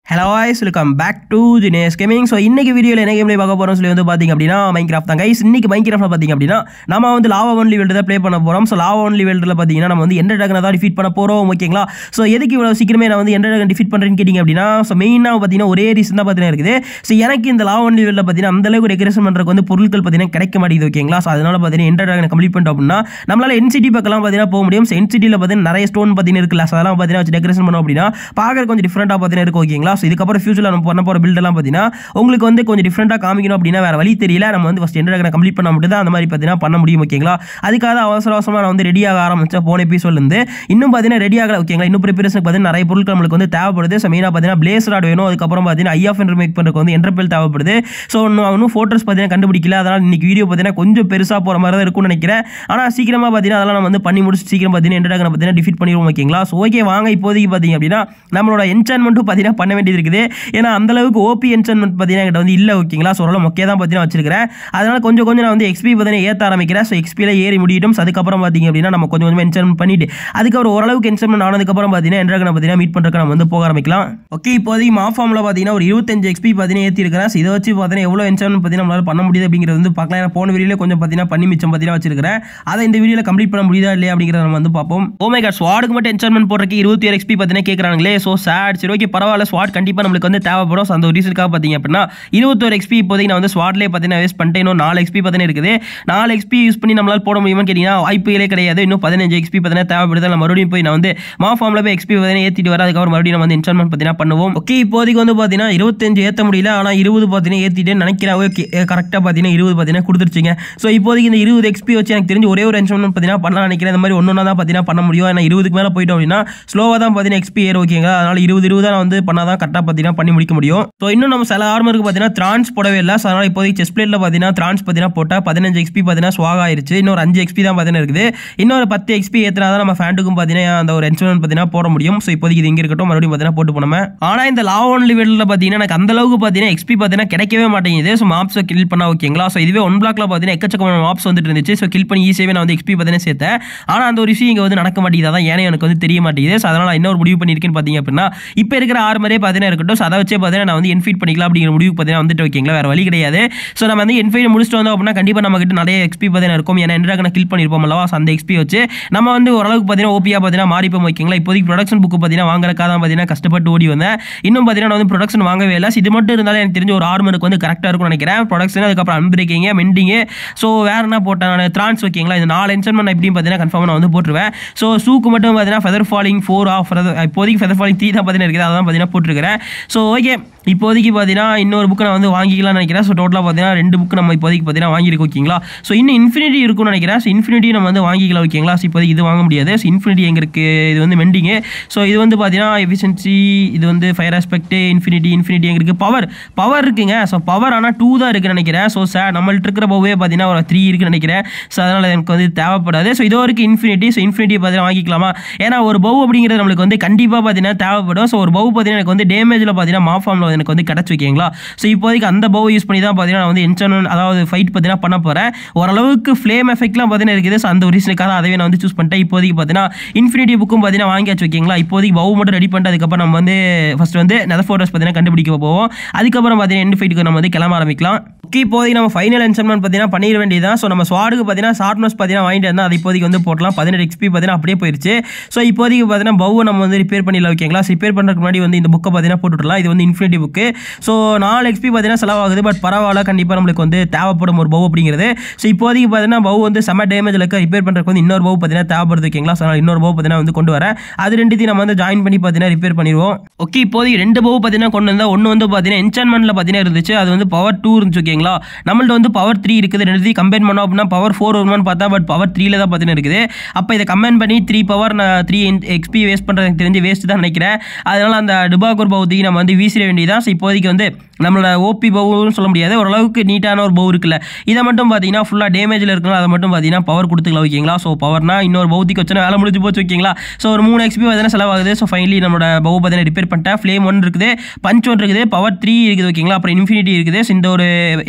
Hello voice welcome back to ஜினேஸ் gaming so இன்னைக்கு வீடியோவில் என்ன கேம்ல பார்க்க போகிறோம் சொல்லி வந்து பார்த்தீங்க அப்படின்னா மைன்கிராஃப்ட் தான் கைஸ் இன்னைக்கு மைன்கிராஃப்ட்ல பார்த்தீங்க அப்படின்னா நம்ம வந்து லாவா ஒன்லி வேல்டு தான் ப்ளே பண்ண போகிறோம் ஸோ லாவா ஒன்லி வேல்டில் பார்த்தீங்கன்னா நம்ம வந்து எந்த ட்ராகனை தான் டிஃபீட் பண்ண போகிறோம் ஓகேங்களா ஸோ எதுக்கு இவ்வளோ சீக்கிரமே நான் வந்து எந்த ட்ராகன் டிஃபீட் பண்ணுறேன்னு கேட்டிங்க அப்படின்னா ஸோ மெயினாக பார்த்தீங்கன்னா ஒரே ரீசன் தான் பார்த்தீங்கன்னா இருக்குது ஸோ எனக்கு இந்த லாவா ஒன்லி வேல்டில் பார்த்தீங்கன்னா அந்த அளவுக்கு டெக்கரேஷன் பண்ணுறதுக்கு வந்து பொருட்கள் பார்த்தீங்கன்னா கிடைக்க மாட்டேங்குது ஓகேங்களா ஸோ அதனால பார்த்தீங்கன்னா எந்த ட்ராகனை கம்ப்ளீட் பண்ணிட்டோம் அப்படின்னா நம்மளால என்சிடி பக்கம்லாம் பார்த்தீங்கன்னா போக முடியும் ஸோ என்சிடியில் பார்த்தீங்கன்னா நிறைய ஸ்டோன் பார்த்தீங்கன்னா இருக்குல்ல ஸோ அதெல்லாம் பார்த்தீங்கன்னா வச்சு டெக்கரேஷன் பண்ணோம் அப்படின்னா பார்க்கறது கொஞ்சம் டிஃப்ரெண்ட்டாக பார்த்தீங்கன்னா இருக்கும் ஓகேங்களா ஸோ இதுக்கப்புறம் ஃபியூச்சரில் நம்ம பண்ண போகிற பில்டெல்லாம் பார்த்தீங்கன்னா உங்களுக்கு வந்து கொஞ்சம் டிஃப்ரெண்ட்டாக காமிக்கணும் அப்படின்னா வேறு வழி தெரியல நம்ம வந்து ஃபஸ்ட் எந்த கம்ப்ளீட் பண்ண மட்டும் தான் அந்த மாதிரி பார்த்தீங்கன்னா பண்ண முடியும் ஓகேங்களா அதுக்காக தான் அவசர அவசரமாக நான் வந்து ரெடியாக ஆரம்பிச்சேன் போன எபிசோட்லேருந்து இன்னும் பார்த்தீங்கன்னா ரெடி ஆகல ஓகேங்களா இன்னும் ப்ரிப்பரேஷன் பார்த்தீங்கன்னா நிறைய பொருட்கள் நம்மளுக்கு வந்து தேவைப்படுது ஸோ மெயினாக பார்த்தீங்கன்னா பிளேஸ் ராட் வேணும் அதுக்கப்புறம் பார்த்தீங்கன்னா ஐ ஆஃப் மேக் பண்ணுறதுக்கு வந்து என்டர்பெல் தேவைப்படுது ஸோ இன்னும் இன்னும் ஃபோட்டோஸ் பார்த்தீங்கன்னா கண்டுபிடிக்கல அதனால் இன்னைக்கு வீடியோ பார்த்தீங்கன்னா கொஞ்சம் பெருசாக போகிற மாதிரி தான் இருக்கும்னு நினைக்கிறேன் ஆனால் சீக்கிரமாக பார்த்தீங்கன்னா அதெல்லாம் நம்ம வந்து பண்ணி முடிச்சு சீக்கிரம் பார்த்தீங்கன்னா என்டர் பார்த்தீங்கன்னா டிஃபீட் பண்ணிடுவோம் ஓகேங்களா ஸோ ஓகே வாங்க இப்போதைக்கு பார்த்தீங்க அப்படின்னா நம்மளோட என்சான்மெண்ட்டும் பார்த்தீங்கன்னா பண்ண வேண்டியது இருக்குது ஏன்னா அந்த அளவுக்கு ஓபி என்சான்மெண்ட் பார்த்தீங்கன்னா என்கிட்ட வந்து இல்லை ஓகேங்களா ஸோ ஓரளவு மொக்கையாக தான் பார்த்தீங்கன்னா வச்சிருக்கிறேன் அதனால கொஞ்சம் கொஞ்சம் நான் வந்து எக்ஸ்பி பார்த்தீங்கன்னா ஏற்ற ஆரம்பிக்கிறேன் ஸோ எக்ஸ்பியில் ஏறி முடியட்டும் So அதுக்கப்புறம் பார்த்தீங்க அப்படின்னா நம்ம கொஞ்சம் கொஞ்சம் என்சான்மெண்ட் பண்ணிட்டு அதுக்கப்புறம் ஓரளவுக்கு என்சான்மெண்ட் ஆனதுக்கப்புறம் பார்த்தீங்கன்னா என்ட்ராகனை பார்த்தீங்கன்னா மீட் பண்ணுறதுக்கு நம்ம வந்து போக ஆரம்பிக்கலாம் ஓகே இப்போதைக்கு மா ஃபார்மில் பார்த்தீங்கன்னா ஒரு இருபத்தஞ்சு எக்ஸ்பி பார்த்தீங்கன்னா ஏற்றி இருக்கிறேன் So இதை வச்சு பார்த்தீங்கன்னா எவ்வளோ என்சான்மெண்ட் பார்த்தீங்கன்னா நம்மளால பண்ண முடியுது அப்படிங்கிறது வந்து பார்க்கலாம் ஏன்னா போன வீடியோவில் கொஞ்சம் பார்த்தீங்கன்னா பண்ணி மிச்சம் பார்த்தீங்கன்னா வச்சிருக்கிறேன் அதை இந்த வீடியோவில் கம்ப்ளீட் பண்ண முடியுதா இல்லையா அப்படிங்கிறத நம்ம வந்து பார்ப்போம் ஓமே கார்ட் ஸ்வாடுக்கு மட்டும் என்சான்மெண்ட் போடுறதுக்கு இருபத்தி ஏழு எக்ஸ்பி பார்த்தீங்கன்னா கேட்குறாங்களே ஸோ சேட் சரி ஓகே பரவாயில்ல ஸ்வாட் கண்டிப்பாக நம்மளுக்கு வந்து தேவைப்படும் So அந்த ஒரு ரீசனுக்காக பார்த்தீங்க அப்படின்னா இருபத்தோரு எக்ஸ்பி இப்போதைக்கு நான் வந்து ஸ்வாட்லேயே பார்த்தீங்கன்னா வேஸ்ட் பண்ணிட்டேன் இன்னும் நாலு எக்ஸ்பி பார்த்தீங்கன்னா இருக்குது நாலு எக்ஸ்பி யூஸ் பண்ணி நம்மளால் போட முடியுமான்னு கேட்டிங்கன்னா வாய்ப்புகளே கிடையாது இன்னும் பதினஞ்சு எக்ஸ்பி பார்த்தீங்கன்னா தேவைப்படுது நான் மறுபடியும் போய் நான் வந்து மா ஃபார்மில் போய் எக்ஸ்பி பார்த்தீங்கன்னா ஏற்றிட்டு வர அதுக்கப்புறம் மறுபடியும் நம்ம வந்து இன்ஸ்டால்மெண்ட் பார்த்தீங்கன்னா பண்ணுவோம் ஓகே இப்போதைக்கு வந்து பார்த்தீங்கன்னா இருபத்தஞ்சு ஏற்ற முடியல ஆனால் இருபது பார்த்தீங்கன்னா ஏற்றிட்டேன்னு நினைக்கிறேன் ஓகே கரெக்டாக பார்த்தீங்கன்னா இருபது பார்த்தீங்கன்னா கொடுத்துருச்சிங்க ஸோ இப்போதைக்கு இந்த இருபது எக்ஸ்பி வச்சு எனக்கு தெரிஞ்சு ஒரே ஒரு இன்ஸ்டால்மெண்ட் பார்த்தீங்கன்னா பண்ணலாம் நினைக்கிறேன் இந்த மாதிரி ஒன்று தான் பார்த்தீங்கன்னா பண்ண முடியும் ஏன்னா இருபதுக்கு மேலே போயிட்டோம் அப்படின்னா ஸ்லோவாக தான் பார்த்தீங்கன்னா எக்ஸ்பி ஏர் ஓகேங்களா அதனால் இருபது இருபது நான் வந்து பண்ணால் தான் கரெக்டாக பார்த்தீங்கன்னா பண்ணி முடிக்க முடியும் ஸோ இன்னும் நம்ம சில ஆர்மருக்கு பார்த்தீங்கன்னா த்ரான்ஸ் போடவே இல்லை ஸோ அதனால் இப்போதைக்கு செஸ் பிளேட்டில் பார்த்தீங்கன்னா த்ரான்ஸ் பார்த்தீங்கன்னா போட்டால் பதினஞ்சு எக்ஸ்பி பார்த்தீங்கன்னா ஸ்வாக் ஆயிருச்சு இன்னொரு அஞ்சு எக்ஸ்பி தான் பார்த்தீங்கன்னா இருக்குது இன்னொரு பத்து எக்ஸ்பி ஏற்றினா தான் நம்ம ஃபேண்டுக்கும் பார்த்தீங்கன்னா அந்த ஒரு இன்ஸ்ட்ருமெண்ட் பார்த்தீங்கன்னா போட முடியும் ஸோ இப்போதைக்கு இது இங்கே இருக்கட்டும் மறுபடியும் பார்த்தீங்கன்னா போட்டு போனோம் ஆனால் இந்த லா ஒன் லெவலில் பார்த்தீங்கன்னா எனக்கு அந்த அளவுக்கு பார்த்தீங்கன்னா எக்ஸ்பி பார்த்தீங்கன்னா கிடைக்கவே மாட்டேங்குது ஸோ மாப்ஸை கில் பண்ணா ஓகேங்களா ஸோ இதுவே ஒன் பிளாக்ல பார்த்தீங்கன்னா எக்கச்சக்கமான மாப்ஸ் வந்துட்டு இருந்துச்சு ஸோ கில் பண்ணி ஈஸியாகவே நான் வந்து எக்ஸ்பி பார்த்தீங்கன்னா சேர்த்தேன் ஆனால் அந்த ஒரு விஷயம் இங்கே வந்து நடக்க மாட்டேங்குது அதான் ஏன்னா எனக்கு வந்து தெரிய மாட்டேங்குது ஸோ அதனால் இன்னொரு முடிவு பண்ணியிருக்கேன்னு பார்த்தீங்க அப்படின்னா இப்போ இருக்கிற ஆறு மாதிரியே பார்த்தீங்கன்னா இருக்கட்டும் ஸோ அதை வச்சே பார்த்தீங்கன்னா நான் வந்து என்ஃபீட் பண்ணிக்கலாம் அப்படிங்கிற முடிவு பார்த்தீங்கன்னா வந்துட்டு ஓகேங்களா வேறு வழி கிடையாது ஸோ நம்ம வந்து என்ஃபைட் முடிச்சுட்டு வந்தோம் அப்படின்னா கண்டிப்பாக நம்ம கிட்ட நிறைய எக்ஸ்பி பார்த்தீங்கன்னா இருக்கும் ஏன்னா என்ட்ராக கில் பண்ணியிருப்போம் அல்லவா So அந்த எக்ஸ்பி வச்சு நம்ம வந்து ஓரளவுக்கு பார்த்தீங்கன்னா ஓபியாக பார்த்தீங்கன்னா மாறிப்போம் ஓகேங்களா இப்போதைக்கு ப்ரொடக்ஷன் புக்கு பார்த்தீங்கன்னா வாங்குறக்காக தான் பார்த்தீங்கன்னா கஷ்டப்பட்டு ஓடி வந்தேன் இன்னும் பார்த்தீங்கன்னா நான் வந்து ப்ரொடக்ஷன் வாங்கவே இல்லை So இது மட்டும் இருந்தாலும் எனக்கு தெரிஞ்ச ஒரு ஆர்மருக்கு வந்து கரெக்டாக இருக்கும்னு நினைக்கிறேன் ப்ரொடக்ஷன் அதுக்கப்புறம் அன்பிரேக்கிங்க மெண்டிங்கு ஸோ வேறு என்ன போட்டேன் நான் த்ரான்ஸ் ஓகேங்களா இந்த நாலு இன்ஸ்டன்ட் நான் எப்படியும் பார்த்தீங்கன்னா கன்ஃபார்ம் நான் வந்து போட்டுருவேன் ஸோ சூக்கு மட்டும் பார்த்தீங்கன்னா ஃபெதர் ஃபாலிங் ஃபோர் ஆஃப் இப்போதைக்கு ஃபெதர் ஃபாலிங் த்ரீ தான் பார்த்தீங்கன்னா இருக்குது அதான் பார்த்தீங்கன்னா போட்டிருக்கிறேன் ஸோ ஓகே இப்போதைக்கு பார்த்தீங்கன்னா இன்னொரு புக்கு நான் வந்து வாங்கிக்கலாம்னு நினைக்கிறேன் ஸோ டோட்டலாக பார்த்தீங்கன்னா ரெண்டு புக்கு நம்ம இப்போதைக்கு பார்த்தீங்கன்னா வாங்கியிருக்கோம் ஓகேங்களா ஸோ இன்னும் இன்ஃபினிட்டி இருக்கும்னு நினைக்கிறேன் ஸோ இன்ஃபினிட்டி நம்ம வந்து வாங்கிக்கலாம் ஓகேங்களா ஸோ இப்போதைக்கு இது வாங்க முடியாது ஸோ இன்ஃபினிட்டி எங்கே இருக்குது இது வந்து மெண்டிங்கு ஸோ இது வந்து பார்த்தீங்கன்னா எஃபிஷியன்சி இது வந்து ஃபயர் ஆஸ்பெக்ட் இன்ஃபினிட்டி இன்ஃபினிட்டி எங்கே இருக்குது பவர் பவர் இருக்குங்க ஸோ பவர் ஆனால் டூ தான் இருக்குன்னு நினைக்கிறேன் ஸோ சார் நம்மள்ட்ட இருக்கிற பவே பார்த்தீங்கன்னா ஒரு த்ரீ இருக்குன்னு நினைக்கிறேன் ஸோ அதனால் எனக்கு வந்து தேவைப்படாது ஸோ இதோ இருக்குது இன்ஃபினிட்டி ஸோ இன்ஃபினிட்டி பார்த்தீங்கன்னா வாங்கிக்கலாமா ஏன்னா ஒரு பவு அப்படிங்கிறது நம்மளுக்கு வந்து கண்டிப்பாக பார்த்தீங்கன்னா தேவைப்படும் ஸோ ஒரு பவு பார்த்தீங்கன்னா எனக்கு வந்து டேமேஜில் பார்த்தீங்கன்னா மாஃபார்மில் எனக்கு வந்து கிடச்சி வைக்கிங்களா ஸோ இப்போதைக்கு அந்த பவு யூஸ் பண்ணி தான் பார்த்தீங்கன்னா நான் வந்து என்சன் அதாவது ஃபைட் பார்த்தீங்கன்னா பண்ண போகிறேன் ஓரளவுக்கு ஃப்ளேம் எஃபெக்ட்லாம் பார்த்தீங்கன்னா இருக்குது ஸோ அந்த ஒரு ரீசனுக்காக அதவே நான் வந்து சூஸ் பண்ணிட்டேன் இப்போதைக்கு பார்த்தீங்கன்னா இன்ஃபினிட்டி புக்கும் பார்த்தீங்கன்னா வாங்கியாச்சு வைக்கிங்களா இப்போதைக்கு பவு மட்டும் ரெடி பண்ணிட்டு அதுக்கப்புறம் நம்ம வந்து ஃபஸ்ட் வந்து நெத ஃபோட்டோஸ் பார்த்தீங்கன்னா கண்டுபிடிக்க போவோம் அதுக்கப்புறம் பார்த்தீங்கன்னா எண்ட் ஃபைட்டுக்கு நம்ம வந்து கிளம்ப ஆரம்பிக்கலாம் ஓகே இப்போதைக்கு நம்ம ஃபைனல் என்சன்மெண்ட் பார்த்தீங்கன்னா பண்ணிட வேண்டியதான் ஸோ நம்ம ஸ்வாடுக்கு பார்த்தீங்கன்னா ஷார்ட்னஸ் பார்த்தீங்கன்னா வாங்கிட்டு இருந்தால் அது இப்போதைக்கு வந்து போட்டலாம் பதினெட்டு எக்ஸ்பி பார்த்தீங்கன்னா அப்படியே போயிருச்சு ஸோ இப்போதைக்கு பார்த்தீங்கன்னா பவு நம்ம வந்து ரிப்பேர் பண்ணிடலாம் ஓகேங்களா ரிப்பேர் பண்ணுறதுக்கு முன்னாடி வந்து இந்த புக்கை பார்த்தீங்கன்னா போட்டுவிடலாம் இது வந்து இன்ஃபினிட்டி புக்கு ஸோ நாலு எக்ஸ்பி பார்த்தீங்கன்னா செலவாகுது பட் பரவாயில்ல கண்டிப்பாக நம்மளுக்கு வந்து தேவைப்படும் ஒரு பவு அப்படிங்கிறது ஸோ இப்போதைக்கு பார்த்தீங்கன்னா பவு வந்து செம டேமேஜில் இருக்க ரிப்பேர் பண்ணுறதுக்கு வந்து இன்னொரு பவு பார்த்தீங்கன்னா தேவைப்படுது ஓகேங்களா ஸோ அதனால் இன்னொரு பவு பார்த்தீங்கன்னா வந்து கொண்டு வரேன் அது ரெண்டுத்தையும் நம்ம வந்து ஜாயின் பண்ணி பார்த்தீங்கன்னா ரிப்பேர் பண்ணிடுவோம் ஓகே இப்போதைக்கு ரெண்டு பவு பார்த்தீங்கன்னா கொண்டு வந்தால் ஒன்று வந்து பார்த்தீங்கன்னா என்சான்மெண்ட்டில் பார்த்தீங்கன்னா இருந்துச்சு அது வந்து பவர் டூ இருந்துச்சு ஓகேங்களா நம்மள்ட்ட வந்து பவர் த்ரீ இருக்குது ரெண்டுத்தையும் கம்பைன் பண்ணோம் அப்படின்னா பவர் ஃபோர் வருமானு பார்த்தா பட் பவர் த்ரீல தான் பார்த்தீங்கன்னா இருக்குது அப்போ இதை கம்பைன் பண்ணி த்ரீ பவர் நான் த்ரீ எக்ஸ்பி வேஸ்ட் பண்ணுறது எனக்கு தெரிஞ்சு வேஸ்ட் தான் நினைக்கிறேன் அதனால் அந்த டுபாகூர் பவுத்திக்கு நம்ம வந்து வீசிட வேண்டியதான் ஸோ இப்போதைக்கு வந்து நம்மளோட ஓபி பவுன்னு சொல்ல முடியாது ஓரளவுக்கு நீட்டான ஒரு பவு இருக்குல்ல இதை மட்டும் பார்த்தீங்கன்னா ஃபுல்லாக டேமேஜில் இருக்கணும் அதை மட்டும் பார்த்தீங்கன்னா பவர் கொடுத்துக்கலாம் ஓகேங்களா ஸோ பவர்னா இன்னொரு பௌத்திக்கு வச்சுனா வேலை முடிஞ்சு போச்சு ஓகேங்களா ஸோ ஒரு மூணு எக்ஸ்பி பார்த்தீங்கன்னா செலவாகுது ஸோ ஃபைனலி நம்மளோட பவு பார்த்தீங்கன்னா ரிப்பேர் பண்ணிட்டேன் ஃப்ளேம் ஒன் இருக்குது பஞ்ச் ஒன் இருக்குது பவர் த்ரீ இருக்குது ஓகேங்களா அப்புறம் இன்ஃபினிட்டி இருக்குது ஸோ இந்த ஒரு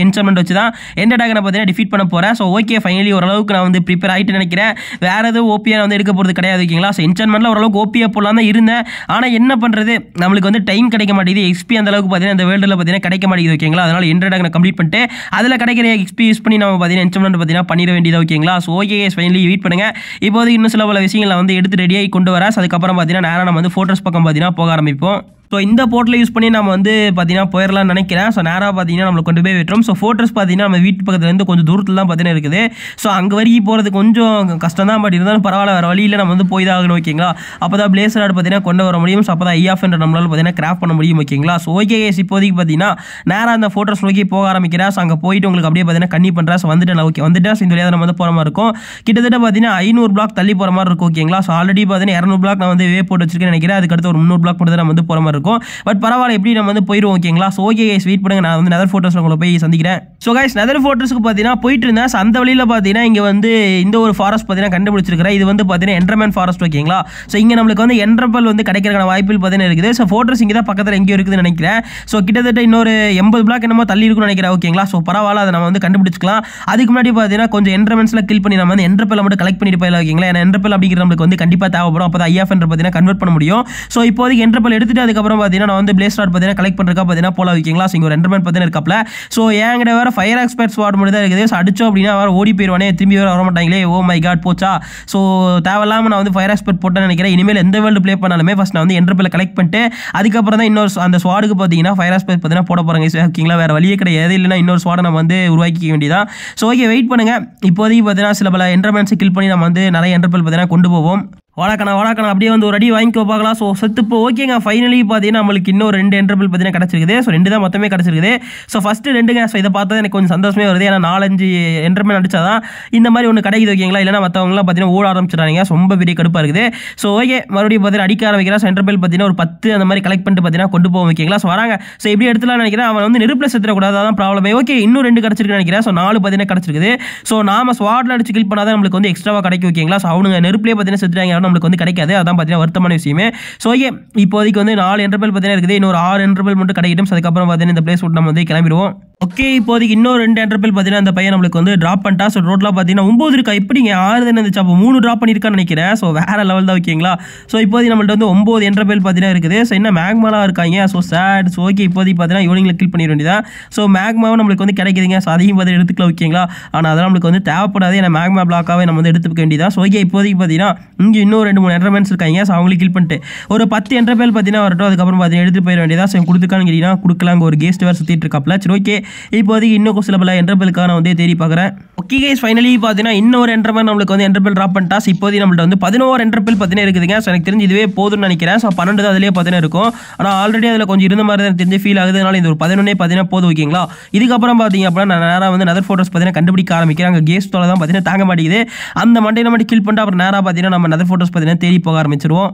என்சன்மெண்ட் வச்சு தான் எந்த டாகனை பார்த்தீங்கன்னா டிஃபீட் பண்ண போகிறேன் ஸோ ஓகே ஃபைனலி ஓரளவுக்கு நான் வந்து ப்ரிப்பேர் ஆகிட்டு நினைக்கிறேன் வேறு எதுவும் ஓபியாக வந்து எடுக்க போகிறது கிடையாது ஓகேங்களா ஸோ என்சன்மெண்ட்டில் ஓரளவுக்கு ஓபியாக போடலாம் தான் இருந்தேன் ஆனால் என்ன பண்ணுறது நம்மளுக்கு வந்து டைம் கிடைக்க மாட்டேங்குது எக்ஸ்பி அந்த அளவுக்கு பார்த்தீங்கன்னா இந்த வேர்ல்டில் பார்த்தீங்கன்னா கிடைக்க மாட்டேங்குது ஓகேங்களா அதனால் எந்த டாகனை கம்ப்ளீட் பண்ணிட்டு அதில் கிடைக்கிற எக்ஸ்பி யூஸ் பண்ணி நம்ம பார்த்தீங்கன்னா என்சன்மெண்ட் பார்த்தீங்கன்னா பண்ணிட வேண்டியது ஓகேங்களா ஸோ ஓகே ஃபைனலி வெயிட் பண்ணுங்க இப்போதைக்கு இன்னும் சில பல விஷயங்களை வந்து எடுத்து ரெடியாகி கொண்டு வரேன் So, அதுக்கப்புறம் பார்த்தீங்கன்னா நேராக நம்ம வந்து ஃபோட்டோஸ் பக்கம் பார்த்தீங்கன்னா போக ஆரம்பிப்போம் ஸோ இந்த போர்ட்டில் யூஸ் பண்ணி நம்ம வந்து பார்த்தீங்கன்னா போயிடலாம்னு நினைக்கிறேன் ஸோ நேராக பார்த்தீங்கன்னா நம்மளை கொண்டு போய் விட்டுரும் ஸோ ஃபோட்டோஸ் பார்த்தீங்கன்னா நம்ம வீட்டு பக்கத்துலேருந்து கொஞ்சம் தூரத்தில் தான் பார்த்தீங்கன்னா இருக்குது ஸோ அங்கே வரைக்கும் போகிறது கொஞ்சம் கஷ்டம் தான் பட் இருந்தாலும் பரவாயில்ல வேறு வழியில் நம்ம வந்து போய் தான் ஆகணும் ஓகேங்களா அப்போ தான் பிளேசர் ஆட் பார்த்தீங்கன்னா கொண்டு வர முடியும் ஸோ அப்போ தான் ஐஆஃப் என்ற நம்மளால் பார்த்தீங்கன்னா கிராஃப்ட் பண்ண முடியும் ஓகேங்களா ஸோ ஓகே இப்போதைக்கு பார்த்தீங்கன்னா நேராக அந்த ஃபோட்டோஸ் நோக்கி போக ஆரம்பிக்கிறேன் ஸோ அங்கே போயிட்டு உங்களுக்கு அப்படியே பார்த்தீங்கன்னா கண்ணி பண்ணுறேன் ஸோ வந்துட்டு ஓகே வந்துட்டு ஸோ இந்த வழியாக நம்ம வந்து போகிற மாதிரி இருக்கும் கிட்டத்தட்ட பார்த்தீங்கன்னா ஐநூறு பிளாக் தள்ளி போகிற மாதிரி இருக்கும் ஓகேங்களா ஸோ ஆல்ரெடி பார்த்தீங்கன்னா இரநூறு பிளாக் நான் வந்து வே போட்டு வச்சிருக்கேன் நினைக்கிறேன் அதுக்கடுத்து ஒரு முந்நூறு பிளாக் மட்டும் தான் நம்ம வந்து போகிற மாதிரி இருக்கும் பட் பரவாயில்ல எப்படி நம்ம வந்து போயிடுவோம் ஓகேங்களா ஸோ ஓகே கைஸ் வெயிட் பண்ணுங்க நான் வந்து நெதர் ஃபோட்டோஸ் உங்களை போய் சந்திக்கிறேன் ஸோ கைஸ் நெதர் ஃபோட்டோஸ்க்கு பார்த்தீங்கன்னா போயிட்டு இருந்தேன் ஸோ அந்த வழியில் பார்த்தீங்கன்னா இங்கே வந்து இந்த ஒரு ஃபாரஸ்ட் பார்த்தீங்கன்னா கண்டுபிடிச்சிருக்கிறேன் இது வந்து பார்த்தீங்கன்னா என்ட்ரமேன் ஃபாரஸ்ட் ஓகேங்களா ஸோ இங்கே நம்மளுக்கு வந்து என்ட்ரபல் வந்து கிடைக்கிறக்கான வாய்ப்புகள் பார்த்தீங்கன்னா இருக்குது ஸோ ஃபோட்டோஸ் இங்கே தான் பக்கத்தில் எங்கேயோ இருக்குதுன்னு நினைக்கிறேன் ஸோ கிட்டத்தட்ட இன்னொரு எண்பது பிளாக் என்னமோ தள்ளி இருக்குன்னு நினைக்கிறேன் ஓகேங்களா ஸோ பரவாயில்ல அதை நம்ம வந்து கண்டுபிடிச்சிக்கலாம் அதுக்கு முன்னாடி பார்த்தீங்கன்னா கொஞ்சம் என்ட்ரமெண்ட்ஸில் கில் பண்ணி நம்ம வந்து என்ட்ரபல் மட்டும் கலெக்ட் பண்ணிட்டு போயிடலாம் ஓகேங்களா ஏன்னா என்ட்ரபல் அப்படிங்கிற நம்மளுக்கு வந்து கண்டிப்பாக தேவைப்படும் அப்போ தான் ஐஎஃப் என்ற பார்த்தீங்கன்னா கன்வெர்ட் பண்ண முடியும் ஸோ இப்போதைக்கு என்ட்ரபல் எடுத்துட்டு அதுக்கப்புறம் பார்த்தீங்கன்னா நான் வந்து பிளேஸ் ஸ்டார்ட் பார்த்தீங்கன்னா கலெக்ட் பண்ணுறக்கா பார்த்தீங்கன்னா போல வைக்கிங்களா ஸோ இங்கே ஒரு என்ட்ரமெண்ட் பார்த்தீங்கன்னா இருக்காப்ல ஸோ என்கிட்ட வேறு ஃபயர் எக்ஸ்பர்ட் ஸ்வாட் மட்டும் தான் இருக்குது ஸோ அடிச்சோம் அப்படின்னா வேறு ஓடி போயிடுவானே திரும்பி வேறு வர மாட்டாங்களே ஓ மை காட் போச்சா ஸோ தேவையில்லாமல் நான் வந்து ஃபயர் எக்ஸ்பர்ட் போட்டேன்னு நினைக்கிறேன் இனிமேல் எந்த வேர்ல்டு ப்ளே பண்ணாலுமே ஃபஸ்ட் நான் வந்து என்ட்ரபில் கலெக்ட் பண்ணிட்டு அதுக்கப்புறம் தான் இன்னொரு அந்த ஸ்வாடுக்கு பார்த்தீங்கன்னா ஃபயர் எக்ஸ்பர்ட் பார்த்தீங்கன்னா போட போகிறாங்க ஓகேங்களா வேறு வழியே கிடையாது இல்லைனா இன்னொரு ஸ்வாடை நம்ம வந்து உருவாக்கிக்க வேண்டியதான் ஸோ ஓகே வெயிட் பண்ணுங்கள் இப்போதைக்கு பார்த்தீங்கன்னா சில பல என்ட்ரமெண்ட்ஸை கில் பண்ணி நம்ம வந்து நிறைய என்ட்ரபிள் பார்த்தீங்கன்னா கொண்டு போவோம் வாடாக்கணா வாடாக்கணா அப்படியே வந்து ஒரு அடி வாங்கிக்கோ பார்க்கலாம் ஸோ செத்து இப்போ ஓகேங்க ஃபைனலி பார்த்தீங்கன்னா நம்மளுக்கு இன்னும் ரெண்டு என்ட்ரபிள் பார்த்தீங்கன்னா கிடச்சிருக்குது ஸோ ரெண்டு தான் மொத்தமே கிடச்சிருக்குது ஸோ ஃபஸ்ட்டு ரெண்டுங்க ஸோ இதை பார்த்தா எனக்கு கொஞ்சம் சந்தோஷமே வருது ஏன்னா நாலஞ்சு என்ட்ரபிள் அடிச்சா தான் இந்த மாதிரி ஒன்று கிடைக்குது ஓகேங்களா இல்லைனா மற்றவங்களாம் பார்த்தீங்கன்னா ஓட ஆரம்பிச்சிட்டாங்க ஸோ ரொம்ப பெரிய கடுப்பாக இருக்குது ஸோ ஓகே மறுபடியும் பார்த்தீங்கன்னா அடிக்க ஆரம்பிக்கிறா ஸோ என்ட்ரபிள் பார்த்தீங்கன்னா ஒரு பத்து அந்த மாதிரி கலெக்ட் பண்ணிட்டு பார்த்தீங்கன்னா கொண்டு போவோம் ஓகேங்களா ஸோ வராங்க ஸோ எப்படி எடுத்துலாம் நினைக்கிறேன் அவன் வந்து நெருப்பில் செத்துறக்கூடாது அதான் ப்ராப்ளமே ஓகே இன்னும் ரெண்டு கிடச்சிருக்கு நினைக்கிறேன் ஸோ நாலு பார்த்தீங்கன்னா கிடச்சிருக்குது ஸோ நாம ஸ்வாட்ல அடிச்சு கில் பண்ணாதான் நம்மளுக்கு வந்து எக்ஸ்ட்ராவாக கிடைக்கும் ஓகேங்களா ஸோ அவனுங்க நெருப்புலேயே பார்த்தீங்கன்னா செத்துறாங்க யாரும் நம்மளுக்கு வந்து கிடைக்காது அதான் பார்த்தீங்கன்னா வருத்தமான விஷயமே ஸோ ஓகே இப்போதைக்கு வந்து நாலு என்ட்ரபல் பார்த்தீங்கன்னா இருக்குது இன்னொரு ஆறு என்ட்ரபல் மட்டும் கிடைக்கட்டும் So, அதுக்கப்புறம் பார்த்தீங்கன்னா இந்த பிளேஸ் விட்டு நம்ம வந்து கிளம்பிடுவோம் ஓகே இப்போதைக்கு இன்னும் ரெண்டு என்ட்ரபல் பார்த்தீங்கன்னா அந்த பையன் நம்மளுக்கு வந்து ட்ராப் பண்ணிட்டா ஸோ ரோட்டில் பார்த்தீங்கன்னா ஒம்பது இருக்கா எப்படிங்க ஆறு தானே இருந்துச்சு அப்போ மூணு ட்ராப் பண்ணியிருக்கான்னு நினைக்கிறேன் ஸோ வேற லெவல் தான் ஓகேங்களா ஸோ இப்போதைக்கு நம்மள்ட்ட வந்து ஒம்பது என்ட்ரபல் பார்த்தீங்கன்னா இருக்குது ஸோ என்ன மேக்மாலாம் இருக்காங்க ஸோ சேட் ஸோ ஓகே இப்போதைக்கு பார்த்தீங்கன்னா ஈவினிங்கில் கில் பண்ணிட வேண்டியதான் ஸோ மேக்மாவும் நம்மளுக்கு வந்து கிடைக்குதுங்க ஸோ அதையும் பார்த்து எடுத்துக்கலாம் ஓகேங்களா ஆனால் அதெல்லாம் நம்மளுக்கு வந்து தேவைப்படாது ஏன்னா மேக்மா பிளாக்காகவே நம்ம வந்து எடுத்துக்க வேண்டியதான் ஸோ ஓகே இப்போதைக்கு பார்த்தீங்கன்னா இங்கே இன்னும் ரெண்டு மூணு என்ட்ரமெண்ட்ஸ் இருக்காங்க ஸோ அவங்களுக்கு கில் பண்ணிட்டு ஒரு பத்து என்ட்ரபேல் பார்த்தீங்கன்னா வரட்டும் அதுக்கப்புறம் பார்த்தீங்கன்னா எடுத்து போயிட வேண்டியதா ஸோ கொடுத்துருக்கான்னு கேட்டீங்கன்னா கொடுக்கலாங்க ஒரு கெஸ்ட் வேறு சுற்றிட்டு இருக்காப்ல சரி ஓகே இப்போதைக்கு இன்னும் சில பல என்ட்ரபேலுக்காக நான் வந்து தேடி பார்க்குறேன் ஓகே கேஸ் ஃபைனலி பார்த்தீங்கன்னா இன்னொரு என்ட்ரபேல் நம்மளுக்கு வந்து என்ட்ரபேல் ட்ராப் பண்ணிட்டா ஸோ இப்போதைக்கு நம்மள்ட்ட வந்து பதினோரு என்ட்ரபேல் பார்த்தீங்கன்னா இருக்குதுங்க ஸோ எனக்கு தெரிஞ்சு இதுவே போதும்னு நினைக்கிறேன் ஸோ பன்னெண்டு தான் அதிலே பார்த்தீங்கன்னா இருக்கும் ஆனால் ஆல்ரெடி அதில் கொஞ்சம் இருந்த மாதிரி தான் தெரிஞ்சு ஃபீல் ஆகுது அதனால இந்த ஒரு பதினொன்னே பார்த்தீங்கன்னா போதும் ஓகேங்களா இதுக்கப்புறம் பார்த்தீங்க அப்படின்னா நான் நேராக வந்து நதர் ஃபோட்டோஸ் பார்த்தீங்கன்னா கண்டுபிடிக்க ஆரம்பிக்கிறேன் அங்கே கேஸ் தோலை தான் பார்த்தீங்கன்னா தாங்க மாட்டேங்குது அந்த மண்டையில் மட்டும் கில் பண்ணிட்டு அப்புறம் நேராக பார்த்தீங்கன்னா நம்ம நதர் ஃபோட்டோஸ் பார்த்தீங்கன்னா தேடி போக ஆரம்பிச்சிருவோம்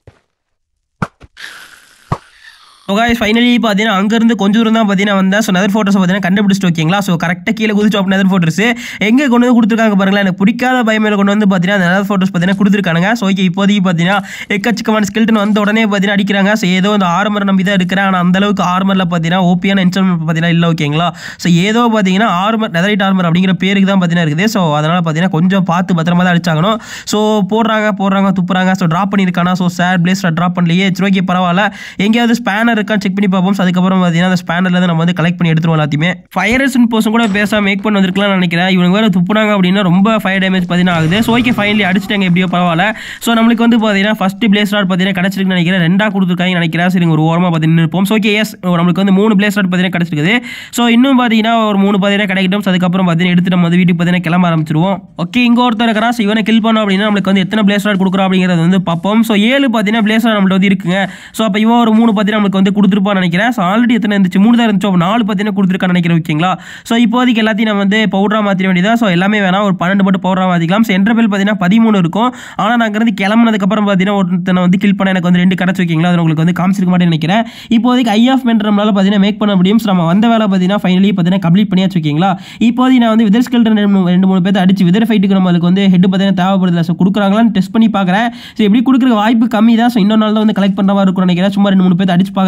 ஸோ காய்ஸ் ஃபைனலி பார்த்தீங்கன்னா அங்கேருந்து கொஞ்சம் தூரம் தான் பார்த்தீங்கன்னா வந்தேன் ஸோ நெதர் ஃபோட்டோஸ் பார்த்தீங்கன்னா கண்டுபிடிச்சிட்டு ஓகேங்களா ஸோ கரெக்டாக கீழே குதிச்சு அப்போ நெதர் ஃபோட்டோஸ் எங்கே கொண்டு வந்து கொடுத்துருக்காங்க பாருங்களேன் எனக்கு பிடிக்காத பயமேல கொண்டு வந்து பார்த்தீங்கன்னா அந்த நெதர் ஃபோட்டோஸ் பார்த்தீங்கன்னா கொடுத்துருக்காங்க ஸோ ஓகே இப்போதைக்கு பார்த்தீங்கன்னா எக்கச்சக்கமான ஸ்கில்டன் வந்த உடனே பார்த்தீங்கன்னா அடிக்கிறாங்க ஸோ ஏதோ அந்த ஆர்மர் நம்பி தான் இருக்கிறேன் ஆனால் அந்த அளவுக்கு ஆர்மரில் பார்த்தீங்கன்னா ஓபியான இன்ஸ்ட்ருமெண்ட் பார்த்தீங்கன்னா இல்லை ஓகேங்களா ஸோ ஏதோ பார்த்தீங்கன்னா ஆர்மர் நெதரைட் ஆர்மர் அப்படிங்கிற பேருக்கு தான் பார்த்தீங்கன்னா இருக்குது ஸோ அதனால் பார்த்தீங்கன்னா கொஞ்சம் பார்த்து பத்திரமா தான் அடிச்சாகணும் ஸோ போடுறாங்க போடுறாங்க துப்புறாங்க ஸோ ட்ராப் பண்ணியிருக்கானா ஸோ சார் பிளேஸில் ட்ராப் பண்ணலையே சரி ஓகே பரவாயில்ல எங்கேயாவது ஸ்பேனர் இருக்கான்னு செக் பண்ணி பார்ப்போம் ஸோ அதுக்கப்புறம் பார்த்தீங்கன்னா அந்த ஸ்பேனர்லேருந்து நம்ம வந்து கலெக்ட் பண்ணி எடுத்துருவோம் எல்லாத்தையுமே ஃபயர்ஸ்னு போர்ஷன் கூட பேசாம மேக் பண்ணி வந்திருக்கலாம்னு நினைக்கிறேன் இவங்க வேறு துப்புனாங்க அப்படின்னா ரொம்ப ஃபயர் டேமேஜ் பார்த்தீங்கன்னா ஆகுது ஸோ ஓகே ஃபைனலி அடிச்சிட்டாங்க எப்படியோ பரவாயில்ல ஸோ நம்மளுக்கு வந்து பார்த்தீங்கன்னா ஃபர்ஸ்ட் பிளேஸ் ஸ்டார்ட் பார்த்தீங்கன்னா கிடச்சிருக்குன்னு நினைக்கிறேன் ரெண்டா கொடுத்துருக்காங்க நினைக்கிறேன் சரி ஒரு ஓரமாக பார்த்தீங்கன்னா இருப்போம் ஸோ ஓகே எஸ் நம்மளுக்கு வந்து மூணு பிளேஸ் ஸ்டார்ட் பார்த்தீங்கன்னா கிடச்சிருக்குது ஸோ இன்னும் பார்த்தீங்கன்னா ஒரு மூணு பார்த்தீங்கன்னா கிடைக்கட்டும் ஸோ அதுக்கப்புறம் பார்த்தீங்கன்னா எடுத்து நம்ம வந்து வீட்டுக்கு பார்த்தீங்கன்னா கிளம்ப ஆரம்பிச்சிருவோம் ஓகே இங்கே ஒருத்தர் இருக்கிறா ஸோ இவனை கில் பண்ணோம் அப்படின்னா நம்மளுக்கு வந்து எத்தனை பிளேஸ் ஸ்டார்ட் கொடுக்குறோம் அப்படிங்கிறது வந்து பார்ப்போம் ஸோ ஏழு பார்த்தீங்கன்னா பிளேஸ் நம்மள்ட்ட வந்து இருக்குங்க ஸோ அப்போ இவன் ஒரு மூணு பார்த்தீங்கன்னா நம்மளுக்கு வந்து கொடுத்துருப்பான்னு நினைக்கிறேன் ஸோ ஆல்ரெடி எத்தனை இருந்துச்சு மூணு தான் இருந்துச்சு அப்போ நாலு பார்த்தீங்கன்னா கொடுத்துருக்கான்னு நினைக்கிறேன் ஓகேங்களா ஸோ இப்போதைக்கு எல்லாத்தையும் நம்ம வந்து பவுடராக மாற்றிட வேண்டியதா ஸோ எல்லாமே வேணாம் ஒரு பன்னெண்டு மட்டும் பவுடராக மாற்றிக்கலாம் ஸோ என்ட்ரபில் பார்த்தீங்கன்னா பதிமூணு இருக்கும் ஆனால் நான் அங்கேருந்து கிளம்புனதுக்கப்புறம் பார்த்தீங்கன்னா ஒருத்தனை வந்து கில் பண்ண எனக்கு வந்து ரெண்டு கிடச்சி வைக்கிங்களா அது உங்களுக்கு வந்து காமிச்சிருக்க மாட்டேன்னு நினைக்கிறேன் இப்போதைக்கு ஐ ஆஃப் மென்ட் நம்மளால பார்த்தீங்கன்னா மேக் பண்ண முடியும் ஸோ நம்ம வந்த வேலை பார்த்தீங்கன்னா ஃபைனலி பார்த்தீங்கன்னா கம்ப்ளீட் பண்ணியாச்சு ஓகேங்களா இப்போதைக்கு நான் வந்து விதர் ஸ்கில் ரெண்டு மூணு ரெண்டு மூணு பேர்த்து அடிச்சு விதர் ஃபைட்டுக்கு நம்மளுக்கு வந்து ஹெட் பார்த்தீங்கன்னா தேவைப்படுது ஸோ கொடுக்குறாங்களான்னு டெஸ்ட் பண்ணி பார்க்குறேன் ஸோ எப்படி கொடுக்குற வாய்ப்பு கம்மி தான் ஸோ இன்னொரு நாள் தான் வந்து கலெக்ட் பண்ணுற மாதிரி இருக்கும் நினைக்கிறேன் சும்மா ரெண்டு மூணு பேர் அடிச்சு பார்க்குற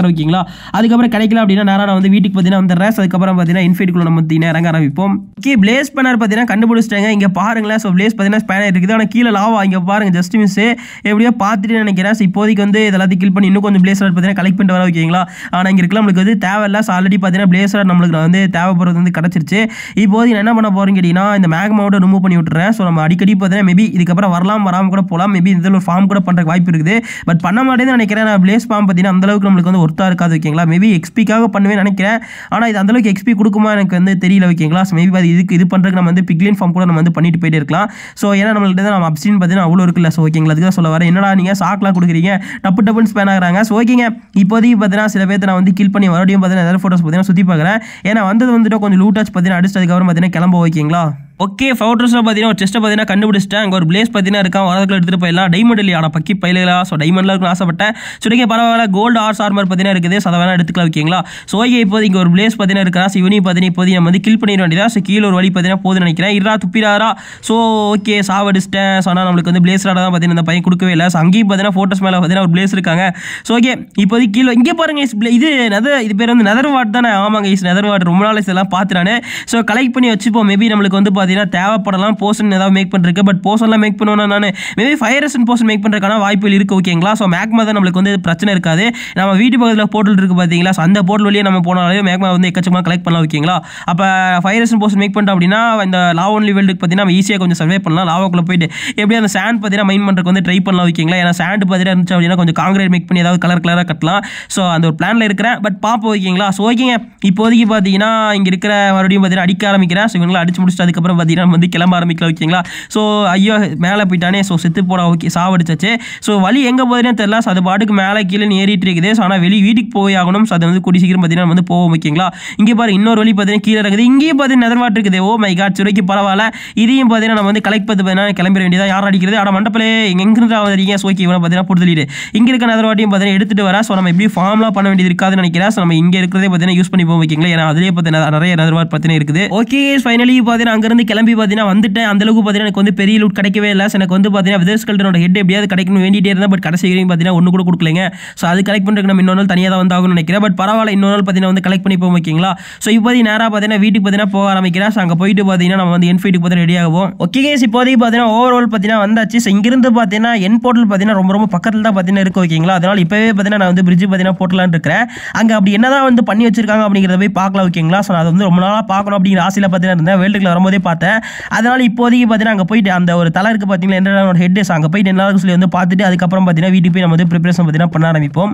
வர ஓகேங்களா அதுக்கப்புறம் கிடைக்கல அப்படின்னா நேரம் நான் வந்து வீட்டுக்கு பார்த்தீங்கன்னா வந்துடுறேன் So, அதுக்கப்புறம் பார்த்தீங்கன்னா இன்ஃபைட்டுக்குள்ள நம்ம பார்த்தீங்கன்னா இறங்க ஆரம்பிப்போம் ஓகே பிளேஸ் பண்ணார் பார்த்தீங்கன்னா கண்டுபிடிச்சிட்டாங்க இங்கே பாருங்களேன் ஸோ பிளேஸ் பார்த்தீங்கன்னா ஸ்பேனர் இருக்குது ஆனால் கீழே லாவா இங்கே பாருங்க ஜஸ்ட் மிஸ் எப்படியோ பார்த்துட்டு நினைக்கிறேன் ஸோ இப்போதைக்கு வந்து இது எல்லாத்தையும் கில் பண்ணி இன்னும் கொஞ்சம் பிளேஸ் பார்த்தீங்கன்னா கலெக்ட் பண்ணிட்டு வர ஓகேங்களா ஆனால் இங்கே இருக்கலாம் நம்மளுக்கு வந்து தேவையில்ல ஸோ ஆல்ரெடி பார்த்தீங்கன்னா பிளேசர் நம்மளுக்கு வந்து தேவைப்படுறது வந்து கிடச்சிருச்சு இப்போதைக்கு நான் என்ன பண்ண போகிறேன்னு கேட்டிங்கன்னா இந்த மேக்மாவோட ரிமூவ் பண்ணி விட்டுறேன் ஸோ நம்ம அடிக்கடி பார்த்தீங்கன்னா மேபி இதுக்கப்புறம் வரலாம் வராமல் கூட போகலாம் மேபி இதில் ஒரு ஃபார்ம் கூட பண்ணுறதுக்கு வாய்ப்பு இருக்குது பட் பண்ண மாட்டேன்னு நினைக்கிறேன் நான் பிளேஸ் ஃபார்ம் பார்த்தீங்கன்னா அந்தளவுக்கு நம்மளுக்கு வந்து ஒர்த்தாக இருக்காது ஓகேங்களா மேபி எக்ஸ்பிக்காக பண்ணுவேன் நினைக்கிறேன் ஆனால் இது அந்தளவுக்கு எக்ஸ்பி கொடுக்குமா எனக்கு வந்து தெரியல ஓகேங்களா ஸோ மேபி அது இதுக்கு இது பண்ணுறதுக்கு நம்ம வந்து பிக்லின் ஃபார்ம் கூட நம்ம வந்து பண்ணிட்டு போயிட்டே இருக்கலாம் ஸோ ஏன்னா நம்மள்ட்ட தான் நம்ம அப்சின் பார்த்தீங்கன்னா அவ்வளோ இருக்குல்ல ஸோ ஓகேங்களா அதுக்கு தான் சொல்ல வரேன் என்னடா நீங்கள் சாக்லாம் கொடுக்குறீங்க டப்பு டப்புன்னு ஸ்பேன் ஆகுறாங்க ஸோ ஓகேங்க இப்போதைக்கு பார்த்தீங்கன்னா சில பேர்த்த நான் வந்து கில் பண்ணி மறுபடியும் பார்த்தீங்கன்னா நிறைய ஃபோட்டோஸ் பார்த்தீங்கன்னா சுற்றி பார்க்குறேன் ஏன்னா வந்தது வந்துட்டு கொஞ்சம் லூட்டாச் பார்த்தீங்கன்னா அடிச்சு அதுக்கப்புறம் பார்த்தீங்கன்னா கிளம்ப ஓகேங்களா ஓகே ஃபோட்டோஸில் பார்த்தீங்கன்னா ஒரு செஸ்ட்டை பார்த்தீங்கன்னா கண்டுபிடிச்சிட்டேன் அங்கே ஒரு பிளேஸ் பார்த்தீங்கன்னா இருக்கான் வரதுக்குள்ள எடுத்துகிட்டு போயிடலாம் டைமண்ட் இல்லையா பக்கி பயிலா ஸோ டைமண்ட்லாம் இருக்குன்னு ஆசைப்பட்டேன் சுடிக்க பரவாயில்ல கோல்டு ஆர்ஸ் ஆர்மர் பார்த்தீங்கன்னா இருக்குது ஸோ அதை வேணா எடுத்துக்கலாம் ஓகேங்களா ஸோ ஓகே இப்போ இங்கே ஒரு பிளேஸ் பார்த்தீங்கன்னா இருக்கா ஸோ இவனையும் பார்த்தீங்கன்னா இப்போதைக்கு நம்ம வந்து கில் பண்ணிட வேண்டியதா ஸோ கீழே ஒரு வழி பார்த்தீங்கன்னா போதுன்னு நினைக்கிறேன் இரா துப்பிடாரா ஸோ ஓகே சாவடிச்சிட்டேன் ஸோ ஆனால் நம்மளுக்கு வந்து பிளேஸ் தான் பார்த்தீங்கன்னா இந்த பையன் கொடுக்கவே இல்லை ஸோ அங்கேயும் பார்த்தீங்கன்னா ஃபோட்டோஸ் மேலே பார்த்தீங்கன்னா ஒரு பிளேஸ் இருக்காங்க ஸோ ஓகே இப்போதைக்கு கீழே இங்கே பாருங்க guys, bla- இது நெதர் இது பேர் வந்து நெதர் வாட் தானே ஆமாங்க இஸ் நெதர் வாட் ரொம்ப நாள் இதெல்லாம் பார்த்து நான் ஸோ கலெக்ட் பண்ணி வச்சுப்போம் மேபி நம்மளுக்கு வந்து பார்த்தீங்கன்னா தேவைப்படலாம் போர்ஷன் ஏதாவது மேக் பண்ணிருக்கு பட் போர்ஷன்லாம் மேக் பண்ணுவேன் நான் maybe fire resistance potion make பண்ணுறதுக்கான வாய்ப்புகள் இருக்குது ஓகேங்களா ஸோ மேக்மா தான் நம்மளுக்கு வந்து பிரச்சனை இருக்காது நம்ம வீட்டு பக்கத்தில் போர்ட்டல் இருக்குது பார்த்தீங்களா ஸோ அந்த போர்ட்டல் வழியே நம்ம போனாலே மேக்மா வந்து எக்கச்சக்கமாக கலெக்ட் பண்ணலாம் ஓகேங்களா அப்போ ஃபயர் ரெசன் போர்ஷன் மேக் பண்ணிட்டோம் அப்படின்னா இந்த லாவ் ஒன்லி வேல்டுக்கு பார்த்தீங்கன்னா நம்ம ஈஸியாக கொஞ்சம் சர்வே பண்ணலாம் லாவாக்குள்ளே போயிட்டு எப்படி அந்த சாண்ட் பார்த்தீங்கன்னா மைன் பண்ணுறதுக்கு வந்து ட்ரை பண்ணலாம் ஓகேங்களா ஏன்னா சாண்ட் பார்த்தீங்கன்னா இருந்துச்சு அப்படின்னா கொஞ்சம் காங்கிரீட் மேக் பண்ணி ஏதாவது கலர் கலராக கட்டலாம் ஸோ அந்த ஒரு பிளானில் இருக்கிறேன் பட் பார்ப்போம் ஓகேங்களா ஸோ ஓகேங்க இப்போதைக்கு பார்த்தீங்கன்னா இங்கே இருக்கிற மறுபடியும் பார்த்தீங்கன்னா அடிக்க ஆரம்பிக்கிறேன் ஸோ இவங்களை அடிச்சு முடிச்சுட்டு அதுக்கப்புறம் பார்த்தீங்கன்னா நம்ம வந்து கிளம்ப ஆரம்பிக்கலாம் ஓகேங்களா ஸோ ஐயோ மேலே போயிட்டானே ஸோ செத்து போட ஓகே சாவடிச்சாச்சு ஸோ வழி எங்கே போகுதுன்னே தெரியல ஸோ அது பாட்டுக்கு மேலே கீழே ஏறிட்டு இருக்குது ஸோ ஆனால் வெளியே வீட்டுக்கு போய் ஆகணும் ஸோ அது வந்து கூடி சீக்கிரம் பார்த்தீங்கன்னா நம்ம வந்து போவோம் ஓகேங்களா இங்கே பாரு இன்னொரு வழி பார்த்தீங்கன்னா கீழே இருக்குது இங்கேயும் பார்த்தீங்கன்னா நெதர்வாட் இருக்குது ஓ மை காட் சுரைக்கு பரவாயில்ல இதையும் பார்த்தீங்கன்னா நம்ம வந்து கலெக்ட் பண்ணி பார்த்தீங்கன்னா கிளம்பிட வேண்டியதா யார் அடிக்கிறது ஆட மண்டபலே எங்கிருந்து வந்துருக்கீங்க சோக்கி இவனை பார்த்தீங்கன்னா புடுதலிட்டு இங்கே இருக்க நெதர்வாட்டையும் பார்த்தீங்கன்னா எடுத்துட்டு வர ஸோ நம்ம எப்படி ஃபார்ம்லாம் பண்ண வேண்டியது இருக்காதுன்னு நினைக்கிறேன் ஸோ நம்ம இங்கே இருக்கிறதே பார்த்தீங்கன்னா யூஸ் பண்ணி போவோம் ஓகேங்களா ஏன்னா அதிலே பார்த்தீங்கன்னா நிறைய நெதர்வாட் பார்த்தீங்கன்னா இருக்குது ஓகே ஃபைனலி பார்த்தீங்கன்னா அங்கேருந்து கிளம்பி பார்த்தீங்கன்னா வந்துட்டேன் அந்த அளவுக்கு பார்த்தீங்கன்னா எனக்கு வந்து பெரிய லூட் கிடைக்கவே இல்லை So, எனக்கு வந்து பார்த்தீங்கன்னா விதர்ஸ் கல்டனோட ஹெட் எப்படியாவது கிடைக்கணும் வேண்டிட்டே இருந்தேன் பட் கடைசி வரைக்கும் பார்த்தீங்கன்னா ஒன்று கூட கொடுக்கலங்க ஸோ அது கலெக்ட் பண்ணுறதுக்கு நம்ம இன்னொரு நாள் தனியாக தான் வந்து ஆகணும்னு நினைக்கிறேன் பட் பரவாயில்ல இன்னொரு நாள் பார்த்தீங்கன்னா வந்து கலெக்ட் பண்ணி போவோம் ஓகேங்களா ஸோ இப்போதைக்கு நேராக பார்த்தீங்கன்னா வீட்டுக்கு பார்த்தீங்கன்னா போக ஆரம்பிக்கிறேன் ஸோ அங்கே போயிட்டு பார்த்தீங்கன்னா நம்ம வந்து என்ஃபீட்டுக்கு பார்த்தீங்கன்னா ரெடி ஆகும் ஓகே கேஸ் இப்போதைக்கு பார்த்தீங்கன்னா ஓவரால் பார்த்தீங்கன்னா வந்தாச்சு ஸோ இங்கிருந்து பார்த்தீங்கன்னா என் போர்ட்டல் பார்த்தீங்கன்னா ரொம்ப ரொம்ப பக்கத்தில் தான் பார்த்தீங்கன்னா இருக்கு ஓகேங்களா அதனால் இப்போவே பார்த்தீங்கன்னா நான் வந்து பிரிட்ஜ் பார்த்தீங்கன்னா போட்டலான்னு இருக்கிறேன் அங்கே அப்படி என்னதான் வந்து பண்ணி வச்சிருக்காங்க அப்படிங்கிறத போய் பார்க்கலாம் ஓகேங்களா ஸோ நான் அதை வந்து ரொம்ப நாளாக பார்க்கணும் அப்படிங்கிற ஆசையில் பார்த்தீங்கன்னா இருந்தேன் வேர்ல்டுக்குள்ள வரும்போதே பார்த்தேன் அதனால் இப்போதைக்கு பார்த்தீங்கன்னா அங்கே போயிட்டு அந்த ஒரு தலை இருக்குது பார்த்தீங்களா என்னோட ஹெட் அங்கே போயிட்டு என்ன சொல்லி வந்து பார்த்துட்டு அதுக்கப்புறம் பார்த்தீங்கன்னா வீட்டுக்கு போய் நம்ம வந்து ப்ரிப்பரேஷன் பார்த்தீங்கன்னா பண்ண ஆரம்பிப்போம்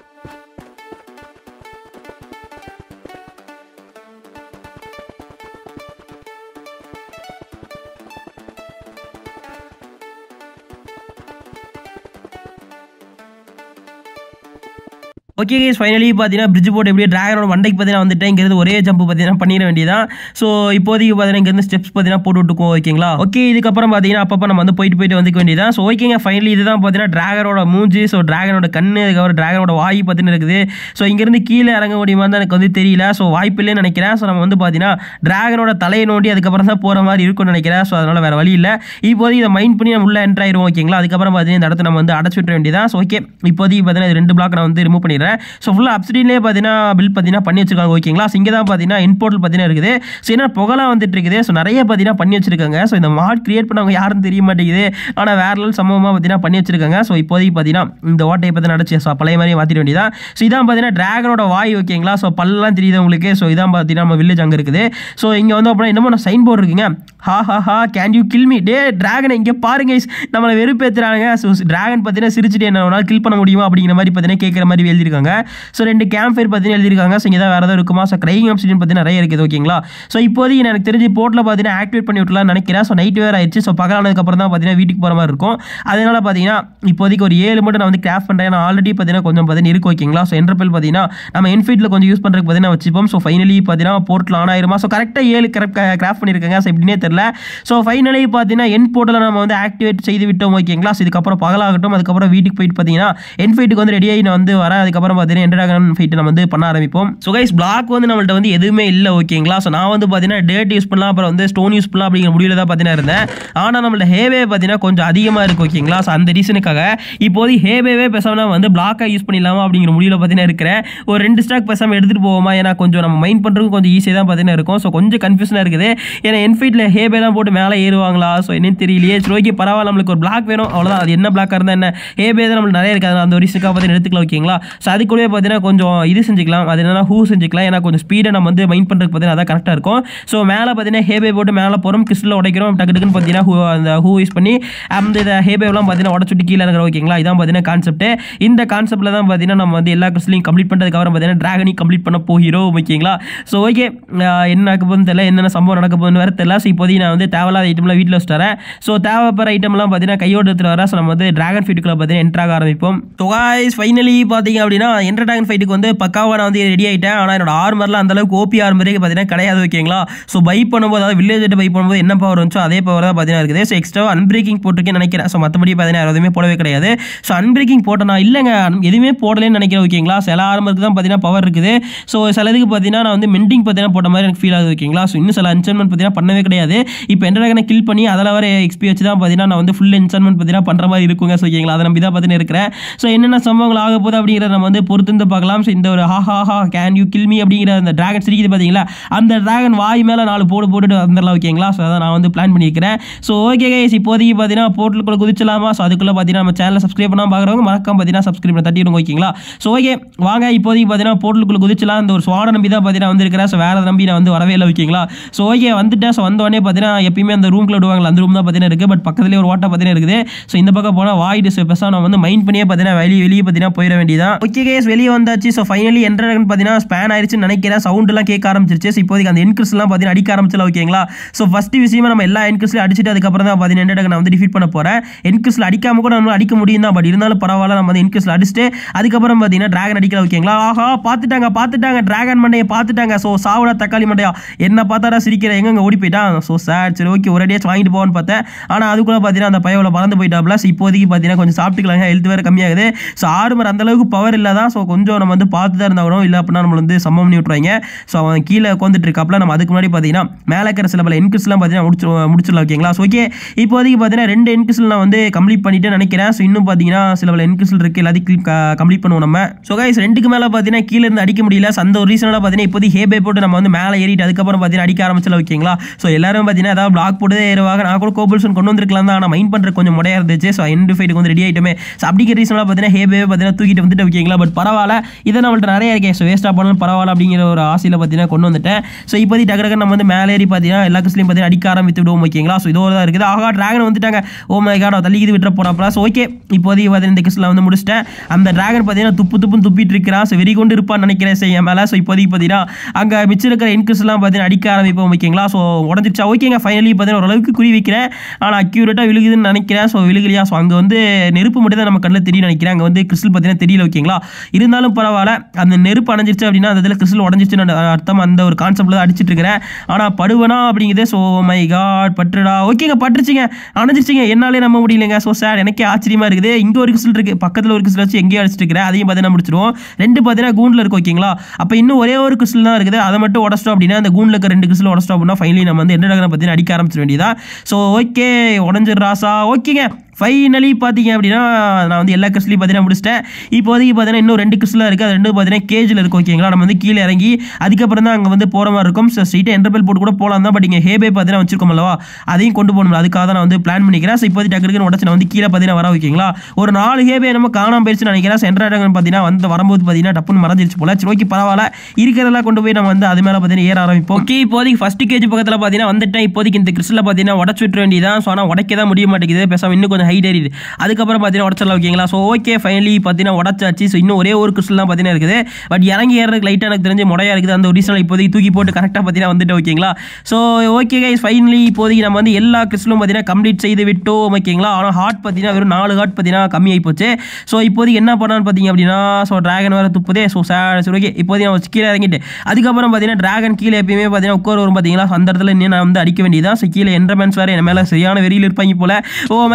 ஓகே கேஸ் ஃபைனலி பார்த்தீங்கன்னா பிரிட்ஜ் போட்டு எப்படியே டிராகனோட மண்டைக்கு பார்த்தீங்கன்னா வந்துட்டேன் இங்கேருந்து ஒரே ஜம்ப் பார்த்தீங்கன்னா பண்ணிட வேண்டியதான் ஸோ இப்போதைக்கு பார்த்தீங்கன்னா இங்கேருந்து ஸ்டெப்ஸ் பார்த்தீங்கன்னா போட்டு விட்டுக்கோ ஓகேங்களா ஓகே இதுக்கப்புறம் பார்த்தீங்கன்னா அப்பப்போ நம்ம வந்து போயிட்டு போயிட்டு வந்துக்க வேண்டியதான் ஸோ ஓகேங்க ஃபைனலி இதுதான் பார்த்தீங்கன்னா டிராகனோட மூஞ்சி ஸோ டிராகனோட கண்ணு அதுக்கப்புறம் டிராகனோட வாய் பார்த்தீங்கன்னா இருக்குது ஸோ இங்கேருந்து கீழே இறங்க முடியுமா தான் எனக்கு வந்து தெரியல ஸோ வாய்ப்பு இல்லைன்னு நினைக்கிறேன் ஸோ நம்ம வந்து பார்த்தீங்கன்னா டிராகனோட தலையை நோண்டி அதுக்கப்புறம் தான் போகிற மாதிரி இருக்கும்னு நினைக்கிறேன் ஸோ அதனால் வேறு வழி இல்லை இப்போதைக்கு இதை மைண்ட் பண்ணி நம்ம உள்ள என்ட்ரு ஆயிரும் ஓகேங்களா அதுக்கப்புறம் பார்த்தீங்கன்னா இந்த இடத்த நம்ம வந்து அடைச்சு விட்டுற வேண்டியதான் ஸோ ஓகே இப்போதைக்கு பார்த்தீங்கன்னா இது ரெண்டு பிளாக் நான் வந்து ரிமூவ் பண்ணிடுறேன் ஸோ ஃபுல்லாக அப்சிடின்லேயே பார்த்தீங்கன்னா பில் பார்த்தீங்கன்னா பண்ணி வச்சிருக்காங்க ஓகேங்களா ஸோ இங்கே தான் பார்த்தீங்கன்னா இன்போர்ட்டல் பார்த்தீங்கன்னா இருக்குது ஸோ என்ன புகழாக வந்துட்டு இருக்குது ஸோ நிறைய பார்த்தீங்கன்னா பண்ணி வச்சிருக்காங்க ஸோ இந்த மாட் கிரியேட் பண்ணவங்க யாரும் தெரிய மாட்டேங்குது ஆனால் வேற லெவல் சம்பவமாக பார்த்தீங்கன்னா பண்ணி வச்சிருக்காங்க ஸோ இப்போதைக்கு பார்த்தீங்கன்னா இந்த ஓட்டையை பற்றி நடச்சு ஸோ பழைய மாதிரி மாற்றிட வேண்டியதான் ஸோ இதான் பார்த்தீங்கன்னா டிராகனோட வாய் ஓகேங்களா ஸோ பல்லாம் தெரியுது உங்களுக்கு ஸோ இதான் பார்த்தீங்கன்னா நம்ம வில்லேஜ் அங்கே இருக்குது ஸோ இங்கே வந்து அப்புறம் என்னமோ சைன் போர்டு இருக்குங்க ha ha ha can you kill me டே டிராகனை இங்கே பாருங்க guys. நம்மளை வெறுப்பேற்றுறாங்க ஸோ டிராகன் பார்த்தீங்கன்னா சிரிச்சுட்டு என்ன கில் பண்ண முடியுமா அப்படிங்கிற மாதிரி பார்த்தீங்கன்னா கேட்குற மாதிரி எழுதியிருக்காங்க ஸோ ரெண்டு கேம்ப் ஃபயர் பார்த்தீங்கன்னா எழுதியிருக்காங்க ஸோ இங்கே தான் வேறு ஏதாவது இருக்குமா ஸோ க்ரைங் ஆப்ஷன் பார்த்தீங்கன்னா நிறைய இருக்குது ஓகேங்களா ஸோ இப்போதைக்கு எனக்கு தெரிஞ்சு போர்ட்டில் பார்த்தீங்கன்னா ஆக்டிவேட் பண்ணி விட்டலாம்னு நினைக்கிறேன் ஸோ நைட் வேறு ஆயிடுச்சு ஸோ பகலானதுக்கப்புறம் தான் பார்த்தீங்கன்னா வீட்டுக்கு போகிற மாதிரி இருக்கும் அதனால பார்த்தீங்கன்னா இப்போதைக்கு ஒரு ஏழு மட்டும் நான் வந்து கிராஃப்ட் பண்ணுறேன் ஏன்னா ஆல்ரெடி பார்த்தீங்கன்னா கொஞ்சம் பார்த்தீங்கன்னா இருக்கு ஓகேங்களா ஸோ என்டர்பெல் பார்த்தீங்கன்னா நம்ம என்ஃபீல்டில் கொஞ்சம் யூஸ் பண்ணுறதுக்கு பார்த்தீங்கன்னா வச்சுப்போம் ஸோ ஃபைனலி பார்த்தீங்கன்னா போர்ட்டில் ஆன் ஆயிருமா ஸோ கரெக்டாக ஏழு கிராஃப்ட் பண்ணியிருக்காங்க ஸோ எப்படின்னே தெரில ஸோ ஃபைனலி பார்த்தீங்கன்னா என் போர்ட்டில் நம்ம வந்து ஆக்டிவேட் செய்து விட்டோம் ஓகேங்களா ஸோ இதுக்கப்புறம் பகலாகட்டும் அதுக்கப்புறம் வீட்டுக்கு போயிட்டு பார்த்தீங்கன்னா என்ஃபீல்டுக்கு வந்து ரெடி ஆகி நான் வந்து வரேன் அதுக்கப்புறம் அதுக்கப்புறம் பார்த்தீங்கன்னா என்டர் ட்ராகன் ஃபைட் நம்ம வந்து பண்ண ஆரம்பிப்போம் ஸோ கைஸ் பிளாக் வந்து நம்மள்ட்ட வந்து எதுவுமே இல்லை ஓகேங்களா ஸோ நான் வந்து பார்த்தீங்கன்னா டேட் யூஸ் பண்ணலாம் அப்புறம் வந்து ஸ்டோன் யூஸ் பண்ணலாம் அப்படிங்கிற முடிவில் தான் பார்த்தீங்கன்னா இருந்தேன் ஆனால் நம்மள்ட்ட ஹேவே பார்த்தீங்கன்னா கொஞ்சம் அதிகமாக இருக்குது ஓகேங்களா ஸோ அந்த ரீசனுக்காக இப்போதைக்கு ஹேவேவே பேசாமல் வந்து பிளாக்காக யூஸ் பண்ணிடலாமா அப்படிங்கிற முடிவில் பார்த்தீங்கன்னா இருக்கிறேன் ஒரு ரெண்டு ஸ்டாக் பேசாமல் எடுத்துகிட்டு போவோமா ஏன்னா கொஞ்சம் நம்ம மைண்ட் பண்ணுறதுக்கு கொஞ்சம் ஈஸியாக தான் பார்த்தீங்கன்னா இருக்கும் ஸோ கொஞ்சம் கன்ஃபியூஷனாக இருக்குது ஏன்னா என்ஃபீல்டில் ஹேபேலாம் போட்டு மேலே ஏறுவாங்களா ஸோ என்னன்னு தெரியலையே சரி ஓகே பரவாயில்ல நம்மளுக்கு ஒரு பிளாக் வேணும் அவ்வளோதான் அது என்ன பிளாக்காக இருந்தால் என்ன ஹேபே தான் நம்மளுக்கு நிறைய இருக்குது அந்த ஒரு ரீசனுக்காக பார்த்தீங்கன்னா எடுத்துக்கலாம் ஓகேங்களா ஸோ அது கூடவே பார்த்தீங்கன்னா கொஞ்சம் இது செஞ்சுக்கலாம் அது என்னன்னா ஹூ செஞ்சுக்கலாம் ஏன்னா கொஞ்சம் ஸ்பீடை நம்ம வந்து மைண்ட் பண்ணுறதுக்கு பார்த்தீங்கன்னா அதான் கரெக்டாக இருக்கும் ஸோ மேலே பார்த்தீங்கன்னா ஹேபே போட்டு மேலே போகிறோம் கிறிஸ்டலில் உடைக்கிறோம் டக்கு டக்குன்னு பார்த்தீங்கன்னா ஹூ அந்த ஹூ யூஸ் பண்ணி அந்த இதை ஹேபேவெலாம் பார்த்தீங்கன்னா உடச்சுட்டு கீழே இருக்கிற ஓகேங்களா இதான் பார்த்தீங்கன்னா கான்செப்ட் இந்த கான்செப்ட்டில் தான் பார்த்தீங்கன்னா நம்ம வந்து எல்லா கிறிஸ்டலையும் கம்ப்ளீட் பண்ணுறதுக்கப்புறம் பார்த்தீங்கன்னா ட்ராகனையும் கம்ப்ளீட் பண்ண போகிறோம் ஓகேங்களா ஸோ ஓகே என்ன நடக்க போகுதுன்னு தெரியல என்னென்ன சம்பவம் நடக்க போகுதுன்னு வேறு தெரியல ஸோ இப்போதைக்கு நான் வந்து தேவையில்லாத ஐட்டம்லாம் வீட்டில் வச்சு தரேன் ஸோ தேவைப்படுற ஐட்டம்லாம் பார்த்தீங்கன்னா கையோட எடுத்துகிட்டு வரேன் ஸோ நம்ம வந்து ட்ராகன் ஃபைட்டுக்குள்ள பார்த்தீங்கன்னா என்ட்ராக ஆரம்பிப்போம் ஸோ காய்ஸ் ஃபைனலி பார்த்தீங்க அப்படின்னா என்டர் ட்ராகன் ஃபைட்டுக்கு வந்து பக்காவாக நான் வந்து ரெடி ஆகிட்டேன் ஆனால் என்னோட ஆர்மர்லாம் அந்த அளவுக்கு ஓபி ஆர்மரே பார்த்தீங்கன்னா கிடையாது ஓகேங்களா ஸோ பை பண்ணும்போது அதாவது வில்லேஜ் பை பண்ணும்போது என்ன பவர் வந்துச்சோ அதே பவர் தான் பார்த்தீங்கன்னா இருக்குது ஸோ எக்ஸ்ட்ரா அன்பிரேக்கிங் போட்டிருக்கேன்னு நினைக்கிறேன் ஸோ மற்றபடி பார்த்தீங்கன்னா யாரும் எதுவுமே போடவே கிடையாது ஸோ அன்பிரேக்கிங் போட்டேனா இல்லைங்க எதுவுமே போடலன்னு நினைக்கிறேன் ஓகேங்களா சில ஆர்மருக்கு தான் பார்த்தீங்கன்னா பவர் இருக்குது ஸோ சிலதுக்கு பார்த்தீங்கன்னா நான் வந்து மெண்டிங் பார்த்தீங்கன்னா போட்ட மாதிரி எனக்கு ஃபீல் ஆகுது ஓகேங்களா ஸோ இன்னும் சில அன்சன்மெண்ட் பார்த்தீங்கன்னா பண்ணவே கிடையாது இப்போ என்ட்ராகனை கில் பண்ணி அதில் வர எக்ஸ்பி வச்சு தான் பார்த்தீங்கன்னா நான் வந்து ஃபுல் இன்சன்மெண்ட் பார்த்தீங்கன்னா பண்ணுற மாதிரி இருக்குங்க ஸோ ஓகேங்களா அதை நம்பி தான் பார்த்தீங்கன்னா இருக்கிறேன் ஸோ என்னென்ன சம்பவங்கள் ஆக போகுது அப்படிங்கிறத நம்ம வந்து பொறுத்திருந்து பார்க்கலாம் ஸோ இந்த ஒரு ஹா ha ha can you kill me அப்படிங்கிற அந்த டிராகன் சிரிக்குது பார்த்தீங்களா அந்த டிராகன் வாய் மேலே நாலு போடு போட்டுட்டு வந்துடலாம் ஓகேங்களா ஸோ அதான் நான் வந்து பிளான் பண்ணியிருக்கிறேன் ஸோ ஓகே கைஸ் இப்போதைக்கு பார்த்தீங்கன்னா போர்ட்டலுக்குள்ள குதிச்சலாமா ஸோ அதுக்குள்ளே பார்த்தீங்கன்னா நம்ம சேனலை சப்ஸ்கிரைப் பண்ணாமல் பார்க்குறவங்க மறக்காம பார்த்தீங்கன்னா சப்ஸ்கிரைப் பண்ண தட்டிடுங்க ஓகேங்களா ஸோ ஓகே வாங்க இப்போதைக்கு பார்த்தீங்கன்னா போர்ட்டலுக்குள்ள குதிச்சலாம் இந்த ஒரு சுவாட நம்பி தான் பார்த்தீங்கன்னா வந்திருக்கிறேன் ஸோ வேறு நம்பி நான் வந்து வரவே இல்லை ஓகேங்களா ஸோ ஓகே வந்துட்டேன் ஸோ வந்த உடனே பார்த்தீங்கன்னா எப்பயுமே அந்த ரூம்குள்ள விடுவாங்களா அந்த ரூம் தான் பார்த்தீங்கன்னா இருக்குது பட் பக்கத்துலேயே ஒரு ஓட்டை பார்த்தீங்கன்னா இருக்குது ஸோ இந்த பக்கம் போனால் வாய்டு பெருசாக நான் வந்து மைண்ட் பண்ணியே பார்த்தீங்கன்னா வெளியே வெளியே பார்த்தீங்கன்னா போயிட வேண்டியதான் ஓகே கேஸ் வெளியே வந்தாச்சு ஸோ ஃபைனலி என்ட்ரன் பார்த்தீங்கன்னா ஸ்பேன் ஆயிடுச்சுன்னு நினைக்கிறேன் சவுண்டெல்லாம் கேட்க ஆரம்பிச்சிருச்சு ஸோ இப்போதைக்கு அந்த என்கிரிஸ்லாம் பார்த்தீங்கன்னா அடிக்க ஆரம்பிச்சல ஓகேங்களா ஸோ ஃபஸ்ட் விஷயமா நம்ம எல்லா என்கிரிஸ்லையும் அடிச்சுட்டு அதுக்கப்புறம் தான் பார்த்தீங்கன்னா என்ட்ரன் நான் வந்து டிஃபீட் பண்ண போகிறேன் என்கிரிஸ்ல அடிக்காம கூட நம்ம அடிக்க முடியும் தான் பட் இருந்தாலும் பரவாயில்ல நம்ம வந்து என்கிரிஸ்ல அடிச்சுட்டு அதுக்கப்புறம் பார்த்தீங்கன்னா டிராகன் அடிக்கல ஓகேங்களா ஆஹா பார்த்துட்டாங்க பார்த்துட்டாங்க டிராகன் மண்டையை பார்த்துட்டாங்க ஸோ சாவடா தக்காளி மண்டையா என்ன பார்த்தாடா சிரிக்கிற எங்க ஓடி போயிட்டான் ஸோ சார் சரி ஓகே ஒரு அடியாச்சும் வாங்கிட்டு போவான்னு பார்த்தேன் ஆனால் அதுக்குள்ள பார்த்தீங்கன்னா அந்த பையவில் பறந்து போயிட்டாப்ல ஸோ இப்போதைக்கு பார்த்தீங்கன்னா கொஞ்சம் சாப்பிட்டுக்கலாங்க ஹெல்த் வேறு கம்மியாகுது ஸோ ஆர்மர் அந்த அளவுக்கு பவர் இல்லை தான் ஸோ கொஞ்சம் நம்ம வந்து பார்த்து தான் இருந்தாலும் இல்லை அப்படின்னா நம்ம வந்து சம்மம் பண்ணி விட்ருவாங்க ஸோ அவன் கீழே உட்காந்துட்டு இருக்காப்ல நம்ம அதுக்கு முன்னாடி பார்த்தீங்கன்னா மேலே இருக்கிற சில பல என்கிரிஸ்லாம் பார்த்தீங்கன்னா முடிச்சு முடிச்சிடலாம் ஓகேங்களா ஸோ ஓகே இப்போதைக்கு பார்த்தீங்கன்னா ரெண்டு என்கிரிஸ்ல் நான் வந்து கம்ப்ளீட் பண்ணிட்டு நினைக்கிறேன் ஸோ இன்னும் பார்த்தீங்கன்னா சில பல என்கிரிஸ்ல் இருக்குது எல்லாத்தையும் கம்ப்ளீட் பண்ணுவோம் நம்ம ஸோ கைஸ் ரெண்டுக்கு மேலே பார்த்தீங்கன்னா கீழே இருந்து அடிக்க முடியல ஸோ அந்த ஒரு ரீசனால பார்த்தீங்கன்னா இப்போதைக்கு ஹேபே போட்டு நம்ம வந்து மேலே ஏறிட்டு அதுக்கப்புறம் பார்த்தீங்கன்னா அடிக்க ஆரம்பிச்சல ஓகேங்களா ஸோ எல்லாரும் பார்த்தீங்கன்னா ஏதாவது பிளாக் போட்டு ஏறுவாங்க நான் கூட கோபுல்சன் கொண்டு வந்திருக்கலாம் தான் ஆனால் மைண்ட் பண்ணுறது கொஞ்சம் முடையா இருந்துச்சு ஸோ எண்டு ஃபைட்டுக்கு வந்து ரெடி ஆகிட்டுமே ஸோ அப்படிங்கிற ரீசனால பார்த்தீங்கன்னா ஹேபே பார்த்தீங்கன்னா தூக்கிட்டு வந்துட்டு ஓகேங்களா பட் பரவாயில்ல இதை நம்மள்ட்ட நிறைய இருக்கேன் ஸோ வேஸ்ட்டாக பண்ணாலும் பரவாயில்ல அப்படிங்கிற ஒரு ஆசையில் பார்த்தீங்கன்னா கொண்டு வந்துட்டேன் ஸோ இப்போதைக்கு டக்கு டக்கு நம்ம வந்து மேலே ஏறி பார்த்தீங்கன்னா எல்லா கிறிஸ்லையும் பார்த்தீங்கன்னா அடிக்க ஆரம்பித்து விடுவோம் ஓகேங்களா ஸோ இதோ தான் இருக்குது ஆகா டிராகன் வந்துட்டாங்க ஓ மை காட் தள்ளி இது விட்டுற போறாப்ல ஸோ ஓகே இப்போதைக்கு பார்த்தீங்கன்னா இந்த கிறிஸ்டில் வந்து முடிச்சிட்டேன் அந்த டிராகன் பார்த்தீங்கன்னா துப்பு துப்புன்னு துப்பிட்டு இருக்கிறான் ஸோ வெறி கொண்டு இருப்பான்னு நினைக்கிறேன் செய்ய மேலே ஸோ இப்போதைக்கு பார்த்தீங்கன்னா அங்கே மிச்சம் இருக்கிற இன்கிறிஸ்லாம் பார்த்தீங்கன்னா அடிக்க ஆரம்பிப்போம் ஓகேங்களா ஸோ உடஞ்சிருச்சா ஓகேங்க ஃபைனலி பார்த்தீங்கன்னா ஓரளவுக்கு குறி வைக்கிறேன் ஆனால் அக்யூரேட்டாக விழுகுதுன்னு நினைக்கிறேன் ஸோ விழுகலையா ஸோ அங்கே வந்து நெருப்பு மட்டும் தான் நம்ம கண்ணில் தெரியும் நினைக்கிறேன் அங்கே வந்து கிறிஸ்டல் பார்த்தீங்கன்னா தெரியல ஓகேங்களா இருந்தாலும் பரவாயில்ல அந்த நெருப்பு அணைஞ்சிருச்சு அப்படின்னா அந்த இதில் கிறிஸ்டல் உடஞ்சிருச்சுன்னு அர்த்தம் அந்த ஒரு கான்செப்டில் தான் அடிச்சிட்டு இருக்கிறேன் ஆனால் படுவனா அப்படிங்கிறதே ஸோ மை காட் பட்டுடா ஓகேங்க பட்டுருச்சுங்க அணைஞ்சிருச்சுங்க என்னாலே நம்ப முடியலங்க ஸோ சார் எனக்கே ஆச்சரியமா இருக்குது இங்கே ஒரு கிறிஸ்டல் இருக்குது பக்கத்தில் ஒரு கிறிஸ்டல் வச்சு எங்கேயோ அடிச்சிட்டு இருக்கிறேன் அதையும் பார்த்தீங்கன்னா முடிச்சிடுவோம் ரெண்டு பார்த்தீங்கன்னா கூண்டில் இருக்கு ஓகேங்களா அப்போ இன்னும் ஒரே ஒரு கிறிஸ்டல் தான் இருக்குது அதை மட்டும் உடச்சிட்டோம் அப்படின்னா அந்த கூண்டில் இருக்க ரெண்டு கிறிஸ்டல் உடச்சிட்டோம் அப்படின்னா ஃபைனலி நம்ம வந்து என்ன பார்த்தீங்கன்னா அடிக்க ஆரம்பிச்சிட வேண்டியதா ஸோ ஓகே உடஞ்சிரு ராசா ஓகேங்க ஃபைனலி பார்த்தீங்க அப்படின்னா நான் வந்து எல்லா கிறிஸ்டலையும் பார்த்தீங்கன்னா முடிச்சிட்டேன் இப்போதைக்கு பார்த்தீங்கன்னா இன்னும் ரெண்டு கிறிஸ்டலாக இருக்குது அது ரெண்டும் பார்த்தீங்கன்னா கேஜில் இருக்கும் ஓகேங்களா நம்ம வந்து கீழே இறங்கி அதுக்கப்புறம் தான் அங்கே வந்து போகிற மாதிரி இருக்கும் ஸோ ஸ்ட்ரீட்டை என்டர்பெல் போட்டு கூட போகலாம் தான் பட் இங்கே ஹேபே பார்த்தீங்கன்னா வச்சிருக்கோம் அல்லவா அதையும் கொண்டு போகணும் அதுக்காக தான் நான் வந்து பிளான் பண்ணிக்கிறேன் ஸோ இப்போதைக்கு டக்கு டக்குன்னு உடச்சு நான் வந்து கீழே பார்த்தீங்கன்னா வர வைக்கிங்களா ஒரு நாலு ஹேபே நம்ம காணாம போயிடுச்சுன்னு நினைக்கிறேன் சென்ட்ரா ட்ராகன் பார்த்தீங்கன்னா வந்து வரும்போது பார்த்தீங்கன்னா டப்புன்னு மறைஞ்சிருச்சு போல சரி ஓகே பரவாயில்ல இருக்கிறதெல்லாம் கொண்டு போய் நம்ம வந்து அது மேலே பார்த்தீங்கன்னா ஏற ஆரம்பிப்போம் ஓகே இப்போதைக்கு ஃபஸ்ட் கேஜ் பக்கத்தில் பார்த்தீங்கன்னா வந்துட்டேன் இப்போதைக்கு இந்த கிறிஸ்டலில் பார்த்தீங்கன்னா உடச்சு விட்டுற வேண்டியதான் ஸோ ஆனால் உடைக்க தான் முடிய மாட்டேங்குது பேசாமல் இன்னும் கொஞ்சம் ஹைட் ஏறிடு அதுக்கப்புறம் பார்த்தீங்கன்னா உடச்சிடலாம் ஓகேங்களா ஸோ ஓகே ஃபைனலி பார்த்தீங்கன்னா உடச்சாச்சு ஸோ இன்னும் ஒரே ஒரு கிறிஸ்டல் தான் பார்த்தீங்கன்னா இருக்குது பட் இறங்கி ஏறதுக்கு லைட்டாக எனக்கு தெரிஞ்சு முடையா இருக்குது அந்த ஒரு ரீசனில் இப்போதைக்கு தூக்கி போட்டு கரெக்டாக பார்த்தீங்கன்னா வந்துட்டு ஓகேங்களா ஸோ ஓகே கைஸ் ஃபைனலி இப்போதைக்கு நம்ம வந்து எல்லா கிறிஸ்டலும் பார்த்தீங்கன்னா கம்ப்ளீட் செய்து விட்டோம் ஓகேங்களா ஆனால் ஹார்ட் பார்த்தீங்கன்னா வெறும் நாலு ஹார்ட் பார்த்தீங்கன்னா கம்மியாகி போச்சு ஸோ இப்போதைக்கு என்ன பண்ணான்னு பார்த்தீங்க அப்படின்னா ஸோ டிராகன் வேறு துப்புதே ஸோ சார் சரி ஓகே இப்போதைக்கு நம்ம கீழே இறங்கிட்டு அதுக்கப்புறம் பார்த்தீங்கன்னா டிராகன் கீழே எப்பயுமே பார்த்தீங்கன்னா உட்கார வரும் பார்த்தீங்களா அந்த இடத்துல இன்னும் நான் வந்து அடிக்க வேண்டியதான் ஸோ கீழே என்ட்ரமென்ஸ் வேறு என் மேலே சரியான வெறியில் இருப்பாங்க போல ஓ மை காட்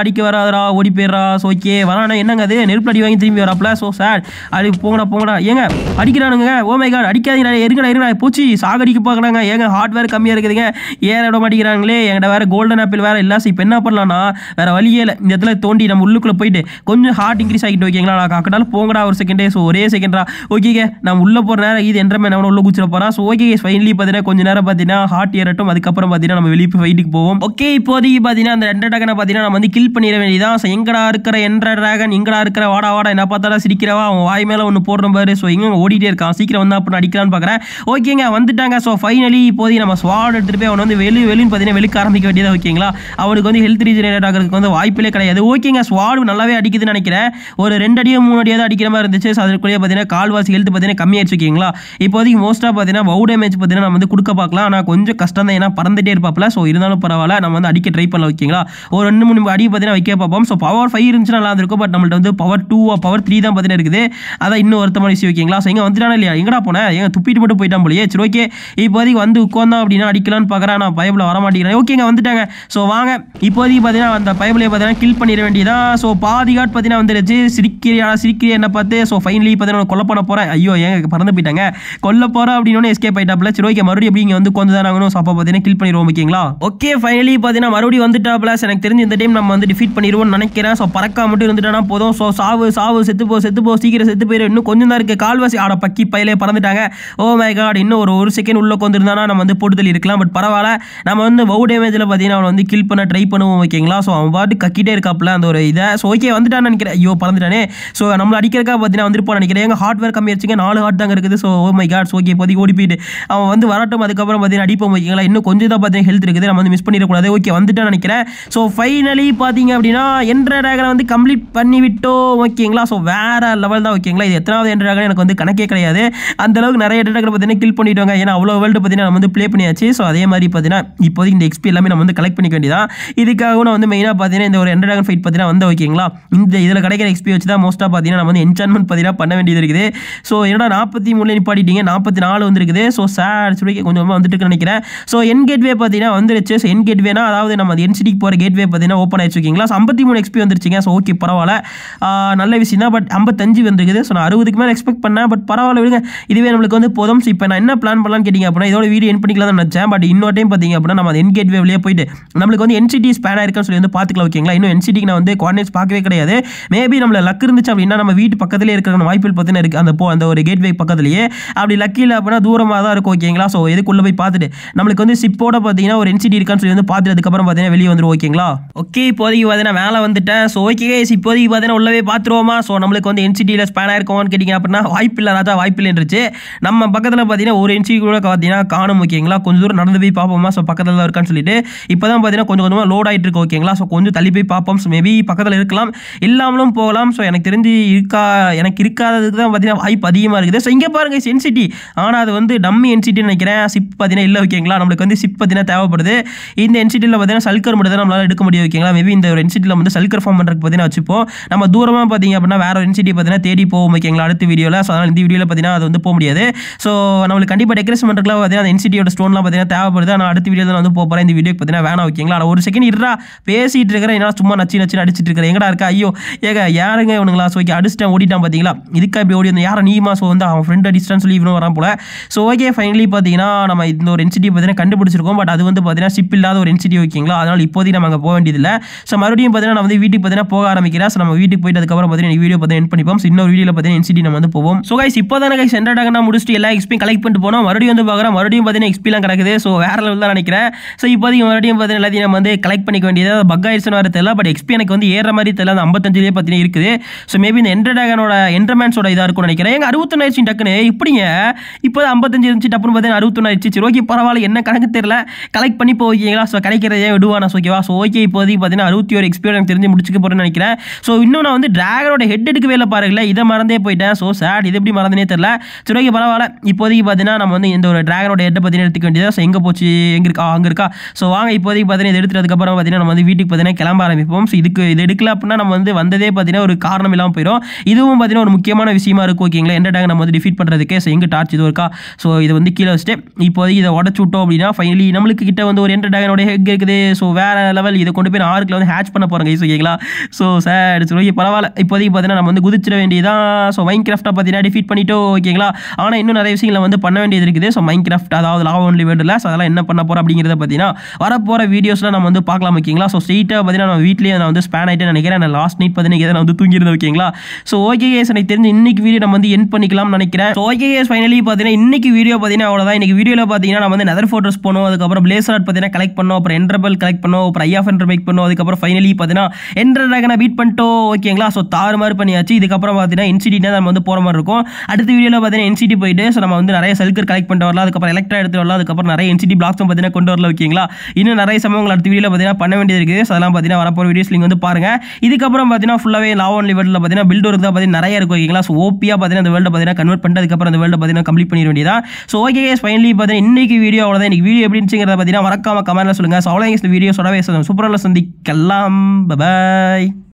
அடிக்க வராதடா ஓடி போயிடுறா ஸோ ஓகே வரானே என்னங்க அது நெருப்பு அடி வாங்கி திரும்பி வராப்ல ஸோ சார் அது போங்கடா போங்கடா ஏங்க அடிக்கிறானுங்க ஓ மை காட் அடிக்காதீங்கடா எருங்கடா எருங்கடா பூச்சி சாகடிக்க பார்க்குறாங்க ஏங்க ஹார்ட்வேர் கம்மியாக இருக்குதுங்க ஏற விட மாட்டேங்கிறாங்களே என்கிட்ட வேற கோல்டன் ஆப்பிள் வேற இல்லை இப்போ என்ன பண்ணலாம்னா வேற வழியே இல்லை இந்த இடத்துல தோண்டி நம்ம உள்ளுக்குள்ளே போயிட்டு கொஞ்சம் ஹார்ட் இன்க்ரீஸ் ஆகிட்டு ஓகேங்களா நான் அக்கடால போங்கடா ஒரு செகண்டே ஸோ ஒரே செகண்டா ஓகேங்க நம்ம உள்ளே போகிற நேரம் இது என்ற நம்ம உள்ள குச்சிட போகிறான் ஸோ ஓகே ஃபைனலி பார்த்தீங்கன்னா கொஞ்ச நேரம் பார்த்தீங்கன்னா ஹார்ட் ஏறட்டும் அதுக்கப்புறம் பார்த்தீங்கன்னா நம்ம வெளியே போய் ஃபைட்டுக்கு போவோம் ஓகே இப்போதைக்கு பார்த்தீங்கன்னா அந்த ரெண்டு ட்ராகனை பார்த்தீங்கன்னா நம்ம வந்து கில் பண்ணிட வேண்டியதான் ஸோ எங்கடா இருக்கிற என்ற ட்ராகன் எங்கடா இருக்கிற வாடா வாடா என்ன பார்த்தாலும் சிரிக்கிறவா அவன் வாய் மேலே ஒன்று போடுற பாரு ஸோ எங்க ஓடிட்டே இருக்கான் சீக்கிரம் வந்து அப்புறம் அடிக்கலான்னு பார்க்குறேன் ஓகேங்க வந்துட்டாங்க ஸோ ஃபைனலி இப்போதைக்கு நம்ம ஸ்வாட் எடுத்துகிட்டு போய் அவனை வந்து வெளி வெளின்னு பார்த்தீங்கன்னா வெளுக்க ஆரம்பிக்க வேண்டியதா ஓகேங்களா அவனுக்கு வந்து ஹெல்த் ரீஜெனரேட் ஆகிறதுக்கு வந்து வாய்ப்பிலே கிடையாது ஓகேங்க ஸ்வாடு நல்லாவே அடிக்குதுன்னு நினைக்கிறேன் ஒரு ரெண்டு அடியோ மூணு அடியோ தான் அடிக்கிற மாதிரி இருந்துச்சு ஸோ அதுக்குள்ளேயே பார்த்தீங்கன்னா கால்வாசி ஹெல்த் பார்த்தீங்கன்னா கம்மியாயிடுச்சு ஓகேங்களா இப்போதைக்கு மோஸ்ட்டாக பார்த்தீங்கன்னா வவு டேமேஜ் பார்த்தீங்கன்னா நம்ம வந்து கொடுக்க பார்க்கலாம் ஆனால் கொஞ்சம் கஷ்டம் தான் ஏன்னா பறந்துட்டே இருப்பாப்ல ஸோ இருந்தாலும் பரவாயில்ல நம்ம வந்து அடிக்க ட்ரை பண்ணல ஓகேங்களா ஒரு ரெண்டு மூணு அடி பார்த்தீங்கன்னா வைக்க பார்ப்போம் ஸோ பவர் ஃபைவ் இருந்துச்சுன்னா நல்லா இருந்திருக்கும் பட் நம்மள்ட்ட வந்து பவர் டூ பவர் த்ரீ தான் பார்த்தீங்கன்னா இருக்குது அதான் இன்னும் வருத்தமான விஷயம் ஓகேங்களா ஸோ எங்கே வந்துட்டானா இல்லையா எங்கடா போனேன் எங்க துப்பிட்டு மட்டும் போயிட்டான் போலியே சரி ஓகே இப்போதைக்கு வந்து உட்காந்தோம் அப்படின்னா அடிக்கலாம்னு பார்க்குறேன் நான் பயபில் வர மாட்டேங்கிறேன் ஓகேங்க வந்துட்டாங்க ஸோ வாங்க இப்போதைக்கு பார்த்தீங்கன்னா அந்த பயபிளை பார்த்தீங்கன்னா கில் பண்ணிட வேண்டியதான் ஸோ பாதி காட் பார்த்தீங்கன்னா வந்துருச்சு சிரிக்கிறியா சிரிக்கிறியா என்ன பார்த்து ஸோ ஃபைனலி பார்த்தீங்கன்னா கொல்ல பண்ண போகிறேன் ஐயோ ஏங்க பறந்து போயிட்டாங்க கொல்ல போகிறோம் அப்படின்னு எஸ்கேப் ஆயிட்டாப்ல சரி ஓகே மறுபடியும் எப்படி இங்கே வந்து கொண்டு தான் ஆகணும் ஸோ அப்போ பார்த்தீங்கன்னா கில் பண்ணிடுவோம் ஓகேங்களா ஓகே ஃபைனலி பார்த்தீங்கன்னா மறுபடியும் வந்துட்டாப்ல So, எனக்கு தெரிஞ்சு இந்த டைம் நம்ம வந்து டிஃபீட் பண்ணிடுவோம்னு நினைக்கிறேன் ஸோ பறக்கா மட்டும் இருந்துட்டானா போதும் ஸோ சாவு சாவு செத்து போ செத்து போ சீக்கிரம் செத்து போயிரு இன்னும் கொஞ்சம் தான் இருக்கு கால்வாசி ஆட பக்கி பையிலே பறந்துட்டாங்க ஓ மை காட் இன்னும் ஒரு ஒரு செகண்ட் உள்ள கொண்டிருந்தானா நம்ம வந்து போட்டு தள்ளி இருக்கலாம் பட் பரவாயில்ல நம்ம வந்து வவு டேமேஜில் பார்த்தீங்கன்னா அவனை வந்து கில் பண்ண ட்ரை பண்ணுவோம் ஓகேங்களா ஸோ அவன் பாட்டு கக்கிட்டே இருக்காப்ல அந்த ஒரு இதை ஸோ ஓகே வந்துட்டான்னு நினைக்கிறேன் ஐயோ பறந்துட்டானே ஸோ நம்மள அடிக்கிறக்கா பார்த்தீங்கன்னா வந்துருப்போம் நினைக்கிறேன் எங்க ஹார்ட்வேர் கம்மி ஆச்சுங்க நாலு ஹார்ட் தாங்க இருக்குது so oh my god okay இப்போதைக்கு ஓடி போயிட்டு அவன் வந்து வரட்டும் அதுக்கப்புறம் பார்த்தீங்கன்னா அடிப்போம் ஓகேங்களா இன்னும் கொஞ்சம் தான் பார்த்தீங்கன்னா ஹெல்த் இருக்குது நம்ம வந்து மிஸ் பண்ணிடக்கூடாது ஓகே வந்துட்டான்னு நினைக்கிறேன் ஸோ ஃபைனலி பார்த்தீங்க அப்படின்னா என்ற ட்ராகனை வந்து கம்ப்ளீட் பண்ணி விட்டோம் ஓகேங்களா ஸோ வேற லெவல் தான் ஓகேங்களா இது எத்தனாவது என்ற ட்ராகன் எனக்கு வந்து கணக்கே கிடையாது அந்த அளவுக்கு நிறைய ட்ராகனை பார்த்தீங்கன்னா கில் பண்ணிட்டோங்க ஏன்னா அவ்வளோ வேர்ல்டு பார்த்தீங்கன்னா நம்ம வந்து ப்ளே பண்ணியாச்சு ஸோ அதே மாதிரி பார்த்தீங்கன்னா இப்போதைக்கு இந்த எக்ஸ்பி எல்லாமே நம்ம வந்து கலெக்ட் பண்ணிக்க வேண்டியதான் இதுக்காக நான் வந்து மெயினாக பார்த்தீங்கன்னா இந்த ஒரு என்ற ட்ராகன் ஃபைட் பார்த்தீங்கன்னா வந்து ஓகேங்களா இந்த இதில் கிடைக்கிற எக்ஸ்பி வச்சு தான் மோஸ்ட்டாக பார்த்தீங்கன்னா நம்ம வந்து என்சான்மெண்ட் பார்த்தீங்கன்னா பண்ண வேண்டியது இருக்குது ஸோ என்னடா நாற்பத்தி மூணுல நிப்பாட்டிட்டீங்க நாற்பத்தி நாலு வந்துருக்குது ஸோ சார் சொல்லி கொஞ்சமாக வந்துட்டு இருக்குன்னு நினைக்கிறேன் ஸோ என் கேட்வே பார்த்தீங்கன்னா வந்துருச்சு ஸோ என் கேட்வேனா அதாவது நம்ம அது என்சிடிக்கு போகிற கேட்வே பார்த்தீங்கன்னா ஓப்பன் ஆயிடுச்சு ஓகேங்களா ஸோ ஐம்பத்தி மூணு எக்ஸ்பி வந்துருச்சுங்க ஸோ ஓகே பரவாயில்ல ஆஹ் நல்ல விஷயம் தான் பட் ஐம்பத்தஞ்சு வந்துருக்குது ஸோ நான் அறுபதுக்கு மேலே எக்ஸ்பெக்ட் பண்ணேன் பட் பரவாயில்ல விடுங்க இதுவே நம்மளுக்கு வந்து போதும் ஸோ இப்போ நான் என்ன பிளான் பண்ணலாம்னு கேட்டிங்க அப்படின்னா இதோட வீடியோ என் பண்ணிக்கலாம் தான் நினச்சேன் பட் இன்னொரு டைம் பார்த்தீங்க அப்படின்னா நம்ம என் கேட்வேவிலேயே போயிட்டு நம்மளுக்கு வந்து என்சிடி ஸ்பேன் ஆயிருக்குன்னு சொல்லி வந்து பார்த்துக்கலாம் ஓகேங்களா இன்னும் என்சிடிக்கு நான் வந்து கோஆர்டினேட்ஸ் பார்க்கவே கிடையாது மேபி நம்மள லக் இருந்துச்சு அப்படின்னா நம்ம வீட்டு பக்கத்துலேயே இருக்கிற வாய்ப்புகள் பார்த்தீங்கன்னா இருக்குது அந்த போ அந்த ஒரு கேட்வே பக்கத்துலேயே அப்படி லக்கி இல்லை அப்படின்னா தூரமாக தான் இருக்கும் ஓகேங்களா ஸோ எதுக்குள்ளே போய் பார்த்துட்டு நம்மளுக்கு வந்து சிப்போட பார்த்தீங்கன்னா ஒரு என்சிடி இருக்கான்னு சொல்லி வந்து பார்த்துட்டு அதுக்கப்புறம் பார்த்தீங்கன்னா வெளியே வந்துடும் ஓகேங்களா ஓகே இப்போதைக்கு பார்த்தீங்கன்னா மேலே வந்துட்டேன் ஸோ ஓகே இப்போதைக்கு பார்த்தீங்கன்னா உள்ளவே பார்த்துருவோமா ஸோ நம்மளுக்கு வந்து என்சிடியில் ஸ்பேன் ஆயிருக்கோம்னு கேட்டிங்க அப்படின்னா வாய்ப்பில்லை ராஜா வாய்ப்பில்லைன்றுச்சு நம்ம பக்கத்தில் பார்த்தீங்கன்னா ஒரு என்சிடி கூட பார்த்தீங்கன்னா காணும் ஓகேங்களா கொஞ்சம் தூரம் நடந்து போய் பார்ப்போமா ஸோ பக்கத்தில் தான் இருக்கான்னு சொல்லிட்டு இப்போ தான் பார்த்தீங்கன்னா கொஞ்சம் கொஞ்சமாக லோட் ஆகிட்டு இருக்கு ஓகேங்களா ஸோ கொஞ்சம் தள்ளி போய் பார்ப்போம் ஸோ மேபி பக்கத்தில் இருக்கலாம் இல்லாமலும் போகலாம் ஸோ எனக்கு தெரிஞ்சு இருக்கா எனக்கு இருக்காததுக்கு தான் பார்த்தீங்கன்னா வாய்ப்பு அதிகமாக இருக்குது ஸோ இங்கே பாருங்க என்சிடி ஆனால் அது வந்து டம்மி என்சிட்டின்னு நினைக்கிறேன் சிப் பார்த்தீங்கன்னா இல்லை ஓகேங்களா நம்மளுக்கு வந்து சிப் பார்த்தீங்கன்னா தேவைப்படுது இந்த என்சிட்டியில் பார்த்தீங்கன்னா சல்கர் மட்டும் தான் நம்மளால் எடுக்க முடியும் ஓகேங்களா மேபி இந்த ஒரு என்சிட்டியில் வந்து சல்கர் ஃபார்ம் பண்ணுறதுக்கு பார்த்தீங்கன்னா வச்சுப்போம் நம்ம தூரமாக பார்த்தீங்க அப்படின்னா வேற ஒரு என்சிட்டி பார்த்தீங்கன்னா தேடி போவோம் ஓகேங்களா அடுத்த வீடியோவில் ஸோ அதனால் இந்த வீடியோவில் பார்த்தீங்கன்னா அது வந்து போக முடியாது ஸோ நம்மளுக்கு கண்டிப்பாக டெக்கரேஷன் பண்ணுறதுக்குலாம் பார்த்தீங்கன்னா அந்த என்சிட்டியோட ஸ்டோன்லாம் பார்த்தீங்கன்னா தேவைப்படுது ஆனால் அடுத்த வீடியோவில் வந்து போக போகிறேன் இந்த வீடியோக்கு பார்த்தீங்கன்னா வேணாம் ஓகேங்களா ஆனால் ஒரு செகண்ட் இருறா பேசிட்டு இருக்கிறேன் என்ன சும்மா நச்சு நச்சு அடிச்சிட்டு இருக்கிறேன் எங்கடா இருக்கா ஐயோ ஏங்க யாருங்க இவனுங்களா ஸோ ஓகே அடிச்சிட்டேன் ஓடிட்டான் பார்த்தீங்களா இதுக்கா இப்படி ஓடி வந்து யாரை நீமா ஸோ வந்து அவன் ஃப்ரெண்ட் அடிச்சிட்டான்னு சொல்லி இவனும் வரான் போல ஸோ ஓகே ஃபைனலி பார்த்தீங்கன்னா நம்ம இந்த ஒரு என்சிட்டி பார்த்தீங்கன்னா கண்டுபிடிச்சிருக்கோம் பட் அது வந்து பார்த்தீங்கன்னா சிப் இல்லாத ஒரு என்சிட்டி ஓகேங்களா அதனால் இப்போதைக்கு நம்ம அங்கே போக வேண்டியதில்லை ஸோ மறுபடியும் பார்த்தீங்கன்னா நான் வந்து வீட்டுக்கு பார்த்தீங்கன்னா போக ஆரம்பிக்கிறேன் ஸோ நம்ம வீட்டுக்கு போயிட்டு அதுக்கப்புறம் பார்த்தீங்கன்னா வீடியோ பார்த்தீங்கன்னா என் பண்ணிப்போம் ஸோ இன்னொரு வீடியோவில் பார்த்தீங்கன்னா என்சிட்டி நம்ம வந்து போவோம் ஸோ கைஸ் இப்போ தானே கைஸ் சென்டர் நான் முடிச்சுட்டு எல்லா எக்ஸ்பியும் கலெக்ட் பண்ணிட்டு போனோம் மறுபடியும் வந்து பார்க்குறேன் மறுபடியும் பார்த்தீங்கன்னா எக்ஸ்பிலாம் கிடக்குது ஸோ வேற லெவல் தான் நினைக்கிறேன் ஸோ இப்போதைக்கு மறுபடியும் பார்த்தீங்கன்னா எல்லாத்தையும் நம்ம வந்து கலெக்ட் பண்ணிக்க வேண்டியது பக் ஆயிடுச்சுன்னு வர தெரியல பட் எக்ஸ்பி எனக்கு வந்து ஏற மாதிரி தெரியல அந்த ஐம்பத்தஞ்சுலேயே பார்த்தீங்கன்னா இருக்குது ஸோ மேபி இந்த என்டர்டாகனோட என்டர்மேன்ஸோட இதாக இருக்கும்னு நினைக்கிறேன் எங்க அறுபத்தொன்னு ஆயிடுச்சு டக்குன்னு இப்படிங்க இப்போ ஐம்பத்தஞ்சு இருந்துச்சு டப்புன்னு பார்த்தீங்கன்னா அறுபத்தொன்னு ஆயிடுச்சு சரி ஓகே பரவாயில்ல என்ன கணக்கு தெரியல கலெக்ட் பண்ணி போவீங்களா ஸோ கிடைக்கிறதே விடுவானா ஓகேவா ஸோ ஓகே இப்போதைக்கு பார்த்தீங்கன்னா அறுபத்தி ஒரு எக்ஸ்பீரியன்ஸ் எனக்கு தெரிஞ்சு முடிச்சுக்க போகிறேன்னு நினைக்கிறேன் ஸோ இன்னும் நான் வந்து டிராகனோட ஹெட் எடுக்கவே இல்லை பாருங்களேன் இதை மறந்தே போயிட்டேன் ஸோ சேட் இது எப்படி மறந்தனே தெரியல சரி ஓகே பரவாயில்ல இப்போதைக்கு பார்த்தீங்கன்னா நம்ம வந்து இந்த ஒரு டிராகனோட ஹெட்டை பார்த்தீங்கன்னா எடுத்துக்க வேண்டியது ஸோ எங்கே போச்சு எங்கே இருக்கா அங்கே இருக்கா ஸோ வாங்க இப்போதைக்கு பார்த்தீங்கன்னா இது எடுத்துறதுக்கப்புறம் பார்த்தீங்கன்னா நம்ம வந்து வீட்டுக்கு பார்த்தீங்கன்னா கிளம்ப ஆரம்பிப்போம் ஸோ இதுக்கு இது எடுக்கல அப்படின்னா நம்ம வந்து வந்ததே பார்த்தீங்கன்னா ஒரு காரணம் இல்லாமல் போயிடும் இதுவும் பார்த்தீங்கன்னா ஒரு முக்கியமான விஷயமா இருக்கும் ஓகேங்களா எந்த டேங்க நம்ம வந்து டிஃபீட் பண்ணுறதுக்கு ஸோ எங்கே டார்ச் இது இருக்கா ஸோ இது வந்து கீழே வச்சுட்டு இப்போதைக்கு இதை உடச்சு விட்டோம் அப்படின்னா ஃபைனலி நம்மளுக்கு கிட்ட வந்து ஒரு என்டர் டேகனோட ஹெக் இருக்குது ஸோ வேற லெவல் இதை கொண்டு போய் நான் ஆறுக்கில் வந்து ஹேட்ச் பண்ண போகிறோம் கைஸ் ஓகேங்களா ஸோ சேட் சரி ஓகே பரவாயில்ல இப்போதைக்கு பார்த்தீங்கன்னா நம்ம வந்து குதிச்சிட வேண்டியதான் ஸோ மைன் கிராஃப்ட்டை பார்த்தீங்கன்னா டிஃபீட் பண்ணிட்டோம் ஓகேங்களா ஆனால் இன்னும் நிறைய விஷயங்களை வந்து பண்ண வேண்டியது இருக்குது ஸோ மைன் கிராஃப்ட் அதாவது லாவ் ஒன்லி வேர்டில் ஸோ அதெல்லாம் என்ன பண்ண போகிறோம் அப்படிங்கிறத பார்த்தீங்கன்னா வரப்போகிற வீடியோஸில் நம்ம வந்து பார்க்கலாம் ஓகேங்களா ஸோ ஸ்ட்ரெயிட்டாக பார்த்தீங்கன்னா நம்ம வீட்லேயே நான் வந்து ஸ்பேன் ஆகிட்டு நினைக்கிறேன் நான் லாஸ்ட் நைட் பார்த்தீங்கன்னா நான் வந்து தூங்கியிருந்தேன் ஓகேங்களா ஸோ ஓகே கேஸ் எனக்கு தெரிஞ்சு இன்னைக்கு வீடியோ நம்ம வந்து என் பண்ணிக்கலாம்னு நினைக்கிறேன் ஸோ ஓகே கேஸ் ஃபைனலி பார்த்தீங்கன்னா இன்னைக்கு வீடியோ பார்த்தீங்கன்னா அவ்வளோதான் இன்னைக்கு வீடியோவில் பார்த்தீங்கன்னா நம்ம வந்து நெதர் ஃபோட்டோஸ் போனோம் அதுக்கப்புறம் பிளேஸ் ஆர்ட் பார்த்தீங்கன்னா கலெக்ட் பண்ணோம் அப்புறம் என்ட்ரபல் கலெக்ட் பண்ணோம் அப்புறம் ஐயா ஃபென்டர் மேக் பண்ணோம் அதுக்கப்புறம் ஃபைனலி பார்த்தீங்கன்னா என்ட்ர ட்ராகனை பீட் பண்ணிட்டோம் ஓகேங்களா ஸோ தாறு மாதிரி பண்ணியாச்சு இதுக்கப்புறம் பார்த்தீங்கன்னா என்சிடி தான் நம்ம வந்து போகிற மாதிரி இருக்கும் அடுத்த வீடியோவில் பார்த்தீங்கன்னா என்சிடி போயிட்டு ஸோ நம்ம வந்து நிறைய செல்கர் கலெக்ட் பண்ணிட்டு வரலாம் அதுக்கப்புறம் எலக்ட்ரா எடுத்து வரலாம் அதுக்கப்புறம் நிறைய என்சிடி பிளாக்ஸும் பார்த்தீங்கன்னா கொண்டு வரலாம் ஓகேங்களா இன்னும் நிறைய சமயங்கள் அடுத்த வீடியோவில் பார்த்தீங்கன்னா பண்ண வேண்டியது இருக்குது ஸோ அதெல்லாம் பார்த்தீங்கன்னா வரப்போகிற வீடியோஸ் நீங்கள் வந்து பாருங்க இதுக்கப்புறம் பார்த்தீங்கன்னா ஃபுல்லாகவே லாவ் ஒன் லிவரில் பார்த்தீங்கன்னா பில்ட் ஒர்க் தான் பார்த்தீங்கன்னா நிறைய இருக்கும் ஓகேங்களா ஸோ ஓபியாக பார்த்தீங்கன்னா அந்த வேர்ல்டை பார்த்தீங்கன்னா கன்வெர்ட் பண்ணிட்டு அதுக்கப்புறம் அந்த வேர்ல்டை பார்த்தீங்கன்னா கம்ப்ளீட் பண்ணிட வேண்டியதா ஸோ ஓகே ஃபைனலி பார்த்தீங்கன்னா இன்னைக்கு வீடியோ அவ்வளோதான் இன்னைக்கு வீடியோ எப்படி இருந்துச்சுங்கிறத பார்த்தீங்கன்னா மறக்காம கமெண்ட்ல சொல்லுங்கள் ஸோ அவ்வளோ இந்த வீடியோ சொடவே சூப்பராக சந்திக்கலாம் பாய்